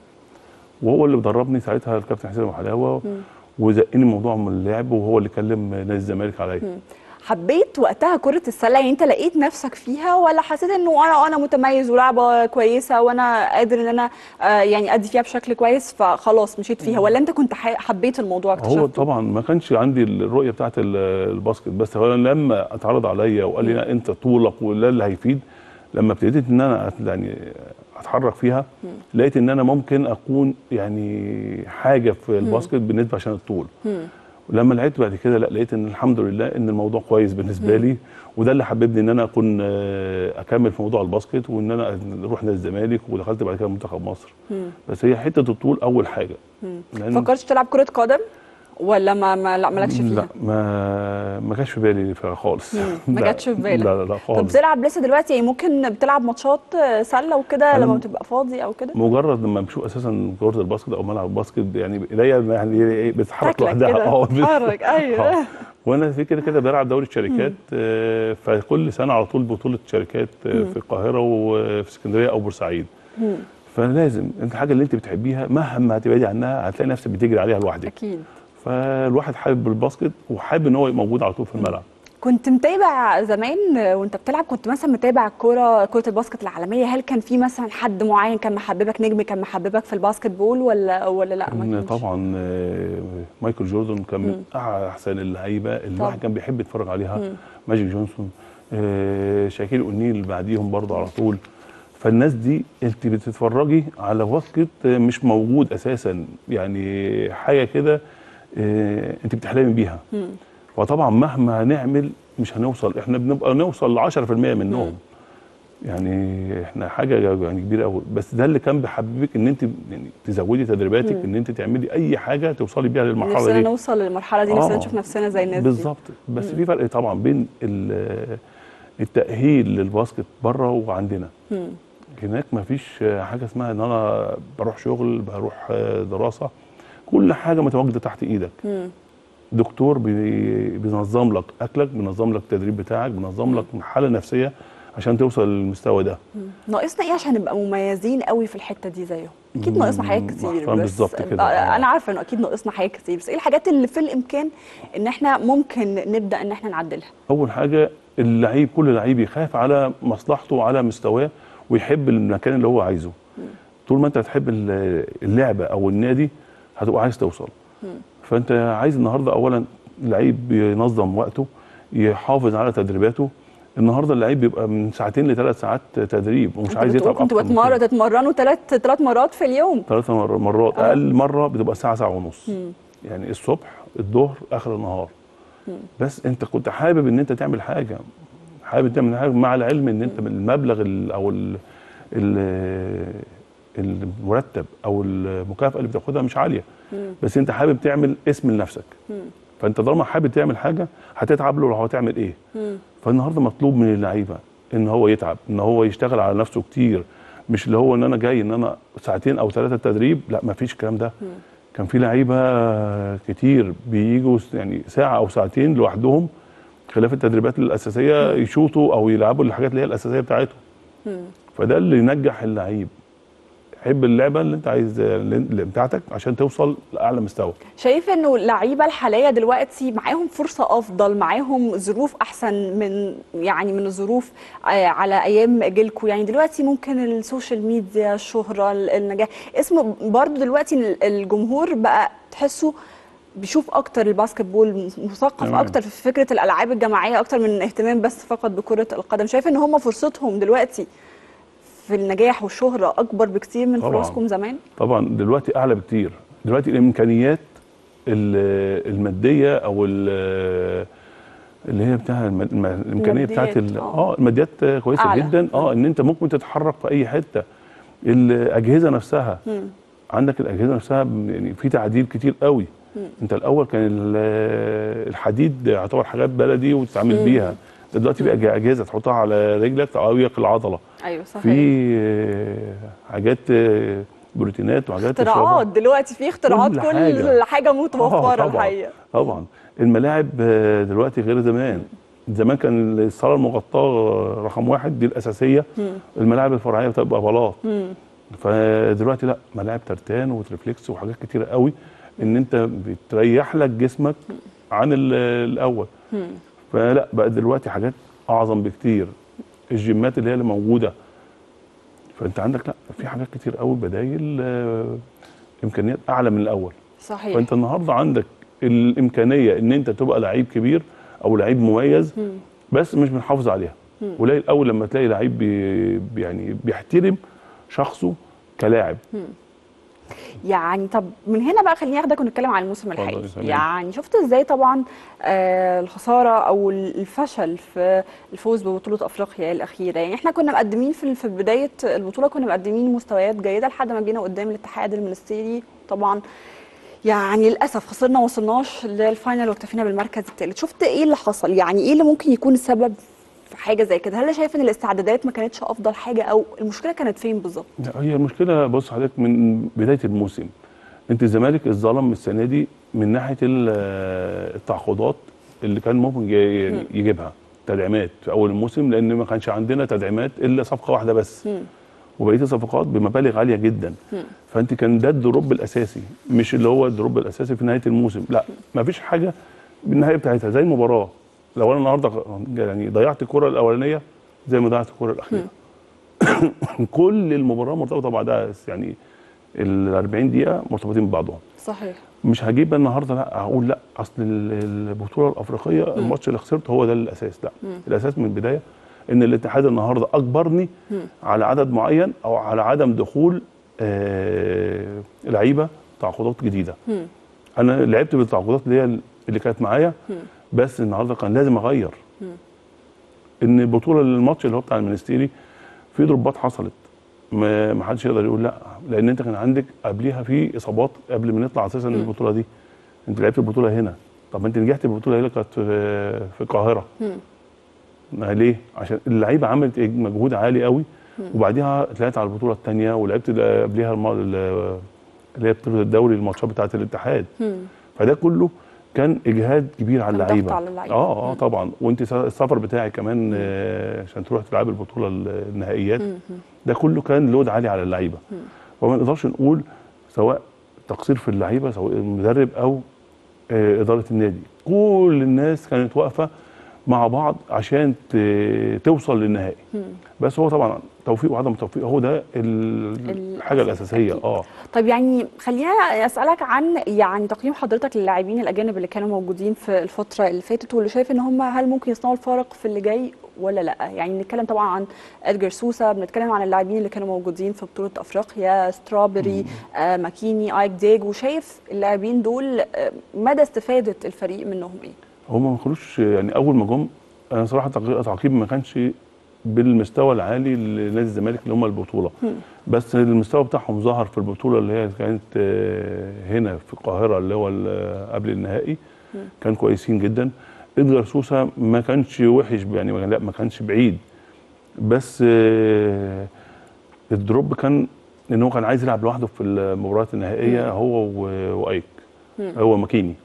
وهو اللي بدربني ساعتها الكابتن حسين وحلاوه مم. وزقني موضوع من اللعب وهو اللي كلم نادي الزمالك عليا مم. حبيت وقتها كرة السلة يعني انت لقيت نفسك فيها ولا حسيت انه انا انا متميز ولعبة كويسة وانا قادر ان انا آه، يعني ادي فيها بشكل كويس فخلاص مشيت فيها ولا انت كنت ح- حبيت الموضوع هو اكتشفته؟ طبعا ما كانش عندي الرؤيه بتاعت ال- الباسكت بس هو لما اتعرض عليا وقال لي لا انت طولك ولا اللي هيفيد لما ابتديت ان انا أت- يعني اتحرك فيها لقيت ان انا ممكن اكون يعني حاجه في الباسكت بالنسبه عشان الطول مم. ولما لعبت بعد كده لا لقيت ان الحمد لله ان الموضوع كويس بالنسبه لي وده اللي حببني ان انا اكون آه، اكمل في موضوع الباسكت وان انا اروح نادي الزمالك ودخلت بعد كده منتخب مصر مم. بس هي حته الطول اول حاجه مم. لأن- فكرتش تلعب كرة قدم ولا ما, ما لا مالكش فيها؟ لا ما ما جاش في بالي فيها خالص مم. ما لا، جاتش في بالك. لا لا لا طب خالص بتلعب لسه دلوقتي يعني ممكن بتلعب ماتشات آه، سلة وكده أنا لما م- بتبقى فاضي او كده؟ مجرد لما بشوف اساسا كره الباسكت او ملعب الباسكت يعني ايديا يعني ايه بتتحرك تاكلك لوحدها كده اه تتحرك ايوه آه. وانا في كده كده بلعب دوري الشركات آه، فكل سنه على طول بطوله شركات آه، مم. في القاهره وفي اسكندريه او بورسعيد مم. فلازم انت الحاجه اللي انت بتحبيها مهما هتبعدي عنها هتلاقي نفسك بتجري عليها لوحدك اكيد فالواحد حابب الباسكت وحابب ان هو يبقى موجود على طول في الملعب كنت متابع زمان وانت بتلعب كنت مثلا متابع الكوره كره الباسكت العالميه هل كان في مثلا حد معين كان محببك نجم كان محببك في الباسكت بول ولا ولا لا ما كان كانش طبعا آه، مايكل جوردن كان مم. من احسن اللعيبه اللي الواحد طبعا. كان بيحب يتفرج عليها مم. ماجيك جونسون آه، شاكيل اونيل بعديهم برضه على طول فالناس دي انت بتتفرجي على باسكت آه، مش موجود اساسا يعني حاجه كده آه، انت بتحلمي بيها مم. فطبعا مهما هنعمل مش هنوصل احنا بنبقى نوصل ل 10% منهم يعني احنا حاجه يعني كبيره قوي بس ده اللي كان بيحببك ان انت يعني تزودي تدريباتك مم. ان انت تعملي اي حاجه توصلي بيها للمرحله نفسنا دي نوصل للمرحله دي نفسنا آه. نشوف نفسنا زي الناس دي بالظبط بس مم. في فرق طبعا بين ال- التاهيل للباسكت بره وعندنا مم. هناك ما فيش حاجه اسمها ان انا بروح شغل بروح دراسه كل حاجه متواجده تحت ايدك مم. دكتور بي- بينظم لك اكلك بينظم لك التدريب بتاعك بينظم لك حاله نفسيه عشان توصل للمستوى ده مم. ناقصنا ايه عشان نبقى مميزين قوي في الحته دي زيهم اكيد مم. ناقصنا حاجات كتير محترم بس بالظبط كده، آه، آه. انا عارفه انه اكيد ناقصنا حاجات كتير بس ايه الحاجات اللي في الامكان ان احنا ممكن نبدا ان احنا نعدلها اول حاجه اللعيب كل لعيب يخاف على مصلحته وعلى مستواه ويحب المكان اللي هو عايزه طول ما انت هتحب ال- اللعبه او النادي هتبقى عايز توصل مم. فانت عايز النهارده اولا اللعيب ينظم وقته يحافظ على تدريباته النهارده اللعيب بيبقى من ساعتين لثلاث ساعات تدريب ومش انت عايز بتقول يتعب كنتوا اكتر من بتمرن كده تتمرنوا ثلاث ثلاث مرات في اليوم ثلاث مر- مرات آه. اقل مره بتبقى ساعه ساعه ونص مم. يعني الصبح الظهر اخر النهار مم. بس انت كنت حابب ان انت تعمل حاجه حابب تعمل حاجه مع العلم ان انت المبلغ ال او ال ال المرتب او المكافاه اللي بتاخدها مش عاليه مم. بس انت حابب تعمل اسم لنفسك مم. فانت طالما حابب تعمل حاجه هتتعب له لو هتعمل ايه مم. فالنهارده مطلوب من اللعيبه ان هو يتعب ان هو يشتغل على نفسه كتير مش اللي هو ان انا جاي ان انا ساعتين او ثلاثه تدريب لا ما فيش الكلام ده مم. كان في لعيبه كتير بيجوا يعني ساعه او ساعتين لوحدهم خلاف التدريبات الاساسيه يشوطوا او يلعبوا الحاجات اللي هي الاساسيه بتاعتهم مم. فده اللي ينجح اللعيب حب اللعبه اللي انت عايز اللي بتاعتك عشان توصل لاعلى مستوى شايف انه اللعيبه الحاليه دلوقتي معاهم فرصه افضل معاهم ظروف احسن من يعني من الظروف آه، على ايام جيلكو يعني دلوقتي ممكن السوشيال ميديا الشهره ال- النجاح اسم برضو دلوقتي ال- الجمهور بقى تحسه بيشوف اكتر الباسكت بول مثقف تمام. اكتر في فكره الالعاب الجماعيه اكتر من اهتمام بس فقط بكره القدم شايف ان هم فرصتهم دلوقتي في النجاح والشهره اكبر بكتير من طبعاً. فلوسكم زمان طبعا دلوقتي اعلى بكتير دلوقتي الامكانيات ال- الماديه او ال- اللي هي بتاع الم- الم- الامكانيه بتاعت ال- الماديات، آه. اه الماديات كويسه أعلى. جدا اه ان انت ممكن تتحرك في اي حته الاجهزه نفسها مم. عندك الاجهزه نفسها ب- يعني في تعديل كتير قوي مم. انت الاول كان ال- الحديد يعتبر حاجات بلدي وتتعامل مم. بيها دلوقتي في أج- اجهزه تحطها على رجلك تقوي لك العضله ايوه صحيح في آه، حاجات آه، بروتينات وحاجات تشربها. اختراعات دلوقتي في اختراعات كل كل حاجة. حاجه, متوفره آه، طبعا الحقيقه طبعا الملاعب آه، دلوقتي غير زمان زمان كان الصاله المغطاه رقم واحد دي الاساسيه مم. الملاعب الفرعيه بتبقى بلاط مم. فدلوقتي لا ملاعب ترتان وتريفلكس وحاجات كتيره قوي ان انت بتريح لك جسمك عن ال- الاول مم. فلا بقى دلوقتي حاجات اعظم بكتير الجيمات اللي هي اللي موجوده فانت عندك لا في حاجات كتير قوي بدايل آه، امكانيات اعلى من الاول صحيح فانت النهارده عندك الامكانيه ان انت تبقى لعيب كبير او لعيب مميز مم. بس مش بنحافظ عليها مم. قليل قوي لما تلاقي لعيب بي بي- يعني بيحترم شخصه كلاعب مم. يعني طب من هنا بقى خليني اخدك ونتكلم عن الموسم اتفضل الحالي يا سلام. يعني شفت ازاي طبعا آه الخساره او الفشل في الفوز ببطوله افريقيا الاخيره يعني احنا كنا مقدمين في في بدايه البطوله كنا مقدمين مستويات جيده لحد ما جينا قدام الاتحاد المنستيري طبعا يعني للاسف خسرنا ما وصلناش للفاينل واكتفينا بالمركز الثالث شفت ايه اللي حصل يعني ايه اللي ممكن يكون السبب في حاجه زي كده هل شايف ان الاستعدادات ما كانتش افضل حاجه او المشكله كانت فين بالظبط لا، هي المشكله بص حضرتك من بدايه الموسم انت الزمالك اتظلم السنه دي من ناحيه ال- التعاقدات اللي كان ممكن ي- مم. يجيبها تدعيمات في اول الموسم لان ما كانش عندنا تدعيمات الا صفقه واحده بس مم. وبقيه الصفقات بمبالغ عاليه جدا مم. فانت كان ده الدروب الاساسي مش اللي هو الدروب الاساسي في نهايه الموسم لا ما فيش حاجه بالنهايه بتاعتها زي المباراه لو انا النهارده يعني ضيعت الكره الاولانيه زي ما ضيعت الكره الاخيره كل المباراه مرتبطه بعضها يعني ال 40 دقيقه مرتبطين ببعضهم صحيح مش هجيب النهارده لا هقول لا اصل ال- البطوله الافريقيه الماتش اللي خسرته هو ده الاساس لا مم. الاساس من البدايه ان الاتحاد النهارده اجبرني مم. على عدد معين او على عدم دخول آه لعيبه تعاقدات جديده مم. انا لعبت بالتعاقدات اللي هي اللي كانت معايا مم. بس النهارده كان لازم اغير مم. ان البطوله الماتش اللي هو بتاع المنستيري في ضربات حصلت ما ما حدش يقدر يقول لا لان انت كان عندك قبليها في اصابات قبل ما نطلع اساسا من البطوله دي انت لعبت البطوله هنا طب انت نجحت البطوله هنا كانت في في القاهره مم. ما ليه عشان اللعيبه عملت مجهود عالي قوي مم. وبعديها طلعت على البطوله الثانيه ولعبت قبليها الم- ال- اللي هي بطوله الدوري الماتشات بتاعه الاتحاد مم. فده كله كان اجهاد كبير على كان ضغط اللعيبه على اللعيبة. اه اه مم. طبعا وانت س- السفر بتاعي كمان آه، عشان تروح تلعب البطوله ال- النهائيات مم. ده كله كان لود عالي على اللعيبه مم. وما نقدرش نقول سواء تقصير في اللعيبه سواء المدرب او آه، اداره النادي كل الناس كانت واقفه مع بعض عشان ت- توصل للنهائي مم. بس هو طبعا توفيق وعدم توفيق هو ده ال- الحاجه الاساسيه اه طيب يعني خلينا اسالك عن يعني تقييم حضرتك للاعبين الاجانب اللي كانوا موجودين في الفتره اللي فاتت واللي شايف ان هم هل ممكن يصنعوا الفارق في اللي جاي ولا لا يعني بنتكلم طبعا عن ادجر سوسا بنتكلم عن اللاعبين اللي كانوا موجودين في بطوله افريقيا سترابري آه ماكيني ايك ديج وشايف اللاعبين دول آه مدى استفاده الفريق منهم ايه هم ما كانوش يعني اول ما جم انا صراحه تعقيب تعقيب ما كانش بالمستوى العالي لنادي الزمالك اللي هم البطوله مم. بس المستوى بتاعهم ظهر في البطوله اللي هي كانت آه، هنا في القاهره اللي هو ال- قبل النهائي مم. كان كويسين جدا ادجار سوسا ما كانش وحش يعني ما- لا ما كانش بعيد بس آه، الدروب كان ان هو كان عايز يلعب لوحده في المباريات النهائيه مم. هو و- وايك مم. هو ماكيني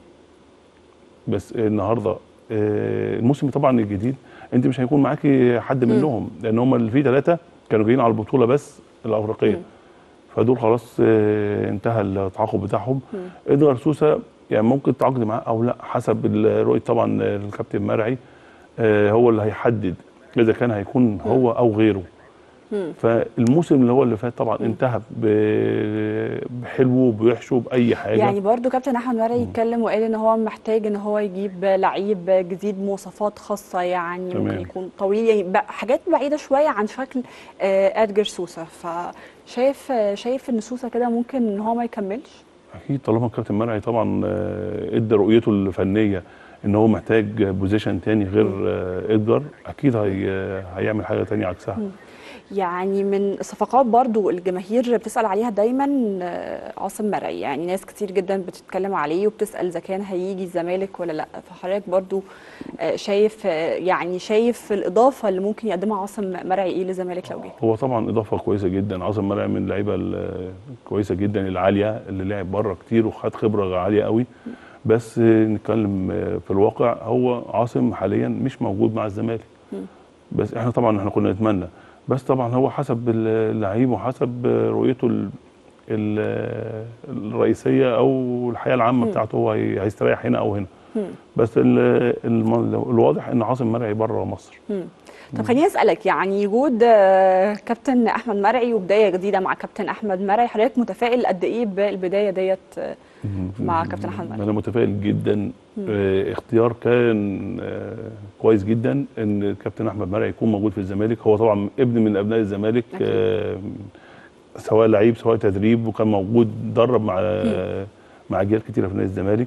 بس النهارده آه، الموسم طبعا الجديد انت مش هيكون معاكي حد مم. منهم لان هم اللي فيه ثلاثه كانوا جايين على البطوله بس الافريقيه مم. فدول خلاص آه، انتهى التعاقد بتاعهم مم. ادغار سوسا يعني ممكن تعاقد معاه او لا حسب ال- رؤيه طبعا الكابتن مرعي آه، هو اللي هيحدد اذا كان هيكون هو او غيره مم. فالموسم اللي هو اللي فات طبعا انتهى ب- بحلوه بوحشه باي حاجه يعني برضو كابتن احمد مرعي اتكلم وقال ان هو محتاج ان هو يجيب لعيب جديد مواصفات خاصه يعني تمام. ممكن يكون طويل يعني بقى حاجات بعيده شويه عن شكل آه، ادجر سوسا فشايف آه، شايف ان سوسا كده ممكن ان هو ما يكملش اكيد طالما الكابتن مرعي طبعا آه، ادى رؤيته الفنيه ان هو محتاج بوزيشن تاني غير آه، ادجار اكيد هي هيعمل حاجه تانية عكسها مم. يعني من الصفقات برضو الجماهير بتسأل عليها دايما آه، عاصم مرعي يعني ناس كتير جدا بتتكلم عليه وبتسأل إذا كان هيجي الزمالك ولا لأ فحضرتك برضو آه، شايف آه، يعني شايف الإضافة اللي ممكن يقدمها عاصم مرعي إيه للزمالك لو جه هو طبعا اضافه كويسه جدا عاصم مرعي من اللعيبه ال- كويسه جدا العاليه اللي لعب بره كتير وخد خبره عاليه قوي بس آه، نتكلم آه، في الواقع هو عاصم حاليا مش موجود مع الزمالك مم. بس احنا طبعا احنا كنا نتمنى بس طبعا هو حسب اللعيب وحسب آه، رؤيته ال- ال- الرئيسيه او الحياه العامه مم. بتاعته هو هي- هيستريح هنا او هنا مم. بس ال- الم- الواضح ان عاصم مرعي بره مصر مم. طب خليني اسالك يعني وجود آه، كابتن احمد مرعي وبدايه جديده مع كابتن احمد مرعي حضرتك متفائل قد ايه بالبدايه ديت آه، مع كابتن احمد مرعي انا متفائل جدا مم. آه، اختيار كان آه، كويس جدا ان الكابتن احمد مرعي يكون موجود في الزمالك هو طبعا ابن من ابناء الزمالك أكيد. آه، سواء لعيب سواء تدريب وكان موجود درب مع آه، مع اجيال كتيره في نادي الزمالك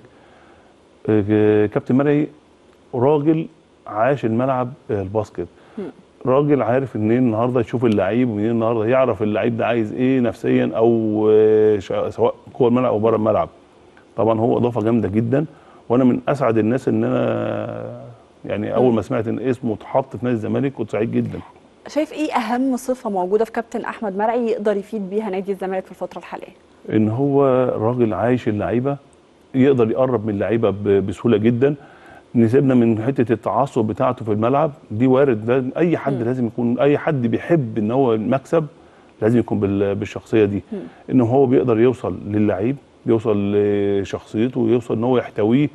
آه، كابتن مرعي راجل عاش الملعب آه، الباسكت مم. راجل عارف منين النهارده يشوف اللعيب ومنين النهارده يعرف اللعيب ده عايز ايه نفسيا او آه، شا- سواء جوه الملعب او بره الملعب طبعا هو اضافه جامده جدا وانا من اسعد الناس ان انا يعني اول ما سمعت ان اسمه اتحط في نادي الزمالك كنت سعيد جدا شايف ايه اهم صفه موجوده في كابتن احمد مرعي يقدر يفيد بيها نادي الزمالك في الفتره الحاليه ان هو راجل عايش اللعيبه يقدر يقرب من اللعيبه ب- بسهوله جدا نسيبنا من حته التعصب بتاعته في الملعب دي وارد ده اي حد مم. لازم يكون اي حد بيحب ان هو المكسب لازم يكون بال- بالشخصيه دي مم. ان هو بيقدر يوصل للعيب بيوصل لشخصيته ويوصل ان هو يحتويه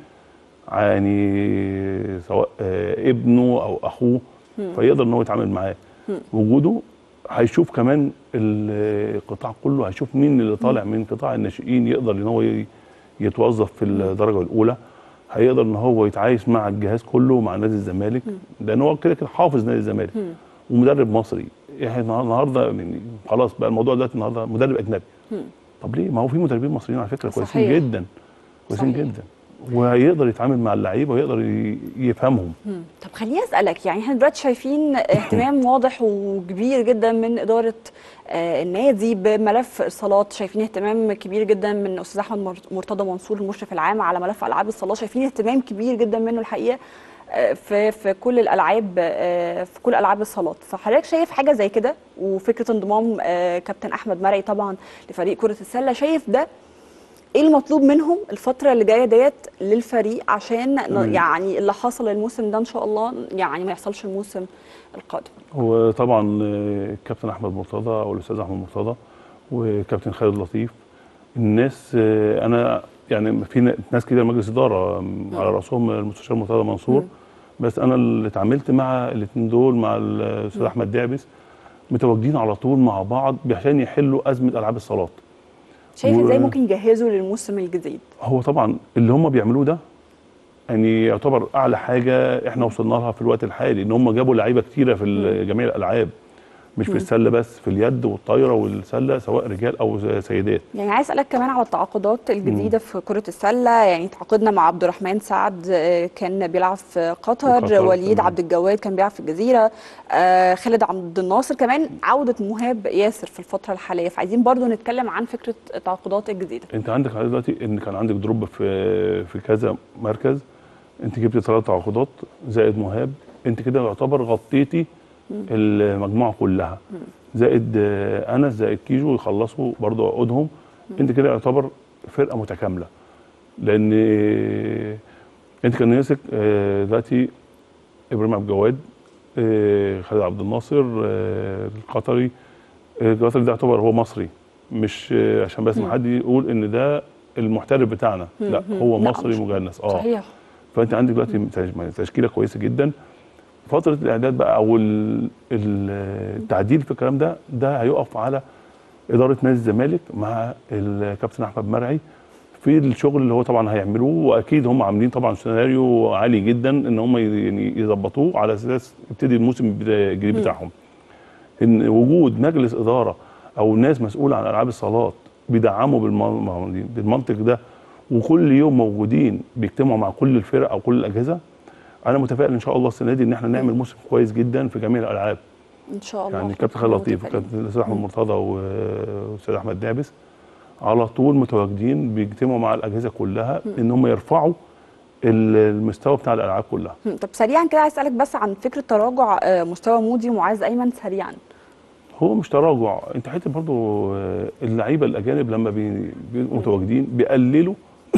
يعني سواء آه، ابنه او اخوه مم. فيقدر ان هو يتعامل معاه مم. وجوده هيشوف كمان ال- القطاع كله هيشوف مين اللي طالع من قطاع الناشئين يقدر ان هو ي- يتوظف في الدرجه الاولى هيقدر ان هو يتعايش مع الجهاز كله مع نادي الزمالك لان هو كده كده حافظ نادي الزمالك مم. ومدرب مصري احنا النهارده يعني خلاص بقى الموضوع دلوقتي النهارده مدرب اجنبي مم. طب ليه ما هو في مدربين مصريين على فكره كويسين صحيح. جدا كويسين صحيح. جدا وهيقدر يتعامل مع اللعيبه ويقدر ي- يفهمهم مم. طب خليني اسالك يعني احنا دلوقتي شايفين اهتمام واضح وكبير جدا من اداره آه، النادي بملف الصالات شايفين اهتمام كبير جدا من استاذ احمد مر- مرتضى منصور المشرف العام على ملف العاب الصالات شايفين اهتمام كبير جدا منه الحقيقه آه، في في كل الالعاب آه، في كل العاب الصالات فحضرتك شايف حاجه زي كده وفكره انضمام آه، كابتن احمد مرعي طبعا لفريق كره السله شايف ده ايه المطلوب منهم الفترة اللي جاية ديت للفريق عشان ن- مم. يعني اللي حصل الموسم ده ان شاء الله يعني ما يحصلش الموسم القادم هو طبعا آه، الكابتن احمد مرتضى او الاستاذ احمد مرتضى وكابتن خالد لطيف الناس آه، انا يعني في ن- ناس كتير مجلس اداره آم، على راسهم المستشار مرتضى منصور بس انا اللي اتعاملت مع الاثنين دول مع الاستاذ احمد دعبس متواجدين على طول مع بعض عشان يحلوا ازمه العاب الصالات شايف و- ازاي ممكن يجهزوا للموسم الجديد هو طبعا اللي هم بيعملوه ده يعني يعتبر اعلى حاجه احنا وصلنا لها في الوقت الحالي ان هم جابوا لعيبه كتيره في ال- جميع الالعاب مش في مم. السله بس في اليد والطايره والسله سواء رجال او سيدات يعني عايز اسالك كمان على التعاقدات الجديده في كره السله يعني تعاقدنا مع عبد الرحمن سعد آه، كان بيلعب في قطر, قطر، وليد تمام. عبد الجواد كان بيلعب في الجزيره آه، خالد عبد الناصر كمان عوده مهاب ياسر في الفتره الحاليه فعايزين برضو نتكلم عن فكره التعاقدات الجديده انت عندك على دلوقتي ان كان عندك دروب في في كذا مركز انت جبت ثلاث تعاقدات زائد مهاب انت كده يعتبر غطيتي المجموعه كلها زائد آه، انس زائد كيجو يخلصوا برضو عقودهم انت كده يعتبر فرقه متكامله لان آه، انت كان ناقصك آه، دلوقتي ابراهيم عبد الجواد آه، خالد عبد الناصر آه، القطري آه، القطري ده يعتبر هو مصري مش آه، عشان بس ما حد يقول ان ده المحترف بتاعنا لا مم. هو لا، مصري مش- مجنس اه صحيح فانت عندك دلوقتي تش- تشكيله كويسه جدا فتره الاعداد بقى او ال- ال- التعديل في الكلام ده ده هيقف على اداره نادي الزمالك مع الكابتن احمد مرعي في الشغل اللي هو طبعا هيعملوه واكيد هم عاملين طبعا سيناريو عالي جدا ان هم ي- يعني يظبطوه على اساس يبتدي الموسم الجديد مم. بتاعهم ان وجود مجلس اداره او ناس مسؤوله عن العاب الصالات بيدعموا بالم- بالمنطق ده وكل يوم موجودين بيجتمعوا مع كل الفرق او كل الاجهزه انا متفائل ان شاء الله السنه دي ان احنا نعمل موسم كويس جدا في جميع الالعاب ان شاء الله يعني إحنا كابتن خالد كلنا لطيف متفائلين. وكابتن الاستاذ احمد مرتضى و- والاستاذ احمد دابس على طول متواجدين بيجتمعوا مع الاجهزه كلها مم. ان هم يرفعوا ال- المستوى بتاع الالعاب كلها هم، طب سريعا كده عايز اسالك بس عن فكره تراجع آه، مستوى مودي ومعاذ ايمن سريعا هو مش تراجع انت حته برضو آه، اللعيبه الاجانب لما بي- بيبقوا متواجدين بيقللوا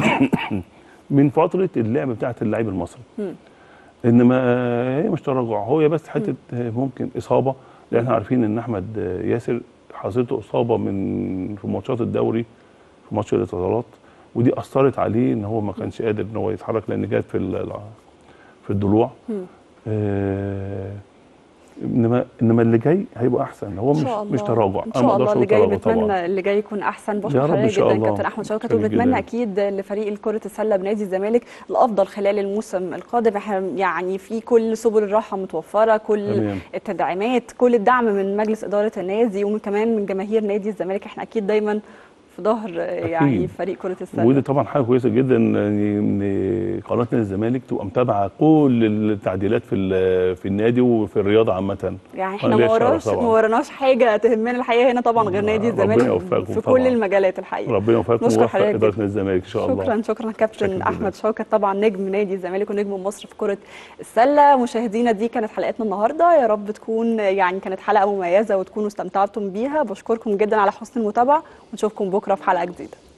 من فتره اللعب بتاعت اللعيب المصري هم. انما هي مش تراجع هو بس حته ممكن اصابه لان احنا عارفين ان احمد ياسر حصلته اصابه من في ماتشات الدوري في ماتش الاتصالات ودي اثرت عليه ان هو ما كانش قادر ان هو يتحرك لان جات في ال- في الضلوع هم. آه، انما انما اللي جاي هيبقى احسن هو ان مش شاء الله مش تراجع ان انا ما شاء اقدرش الله اللي اقول جاي تراجع طبعا بتمنى اللي جاي يكون احسن بشكر يا رب إن حضرتك شاء جدا الله. كابتن احمد شوكت شكراً وبنتمنى جداً. اكيد لفريق كره السله بنادي الزمالك الافضل خلال الموسم القادم احنا يعني في كل سبل الراحه متوفره كل تمام. التدعيمات كل الدعم من مجلس اداره النادي ومن كمان من جماهير نادي الزمالك احنا اكيد دايما في ظهر يعني أكيد. فريق كره السله ودي طبعا حاجه كويسه جدا ان إن قناه نادي الزمالك تبقى متابعه كل التعديلات في ال- في النادي وفي الرياضه عامه يعني احنا وأنا ما ليا الشرف وراناش طبعاً. ما وراناش حاجه تهمنا الحقيقه هنا طبعا غير نادي ربنا الزمالك يوفقكم في طبعاً. كل المجالات الحقيقه ربنا يوفقكم نشكر ويوفق حضرتك اداره جداً. نادي الزمالك ان شاء الله شكرا شكرا كابتن شكراً احمد شوكت طبعا نجم نادي الزمالك ونجم مصر في كره السله مشاهدينا دي كانت حلقتنا النهارده يا رب تكون يعني كانت حلقه مميزه وتكونوا استمتعتم بيها بشكركم جدا على حسن المتابعه ونشوفكم بكره في حلقه جديده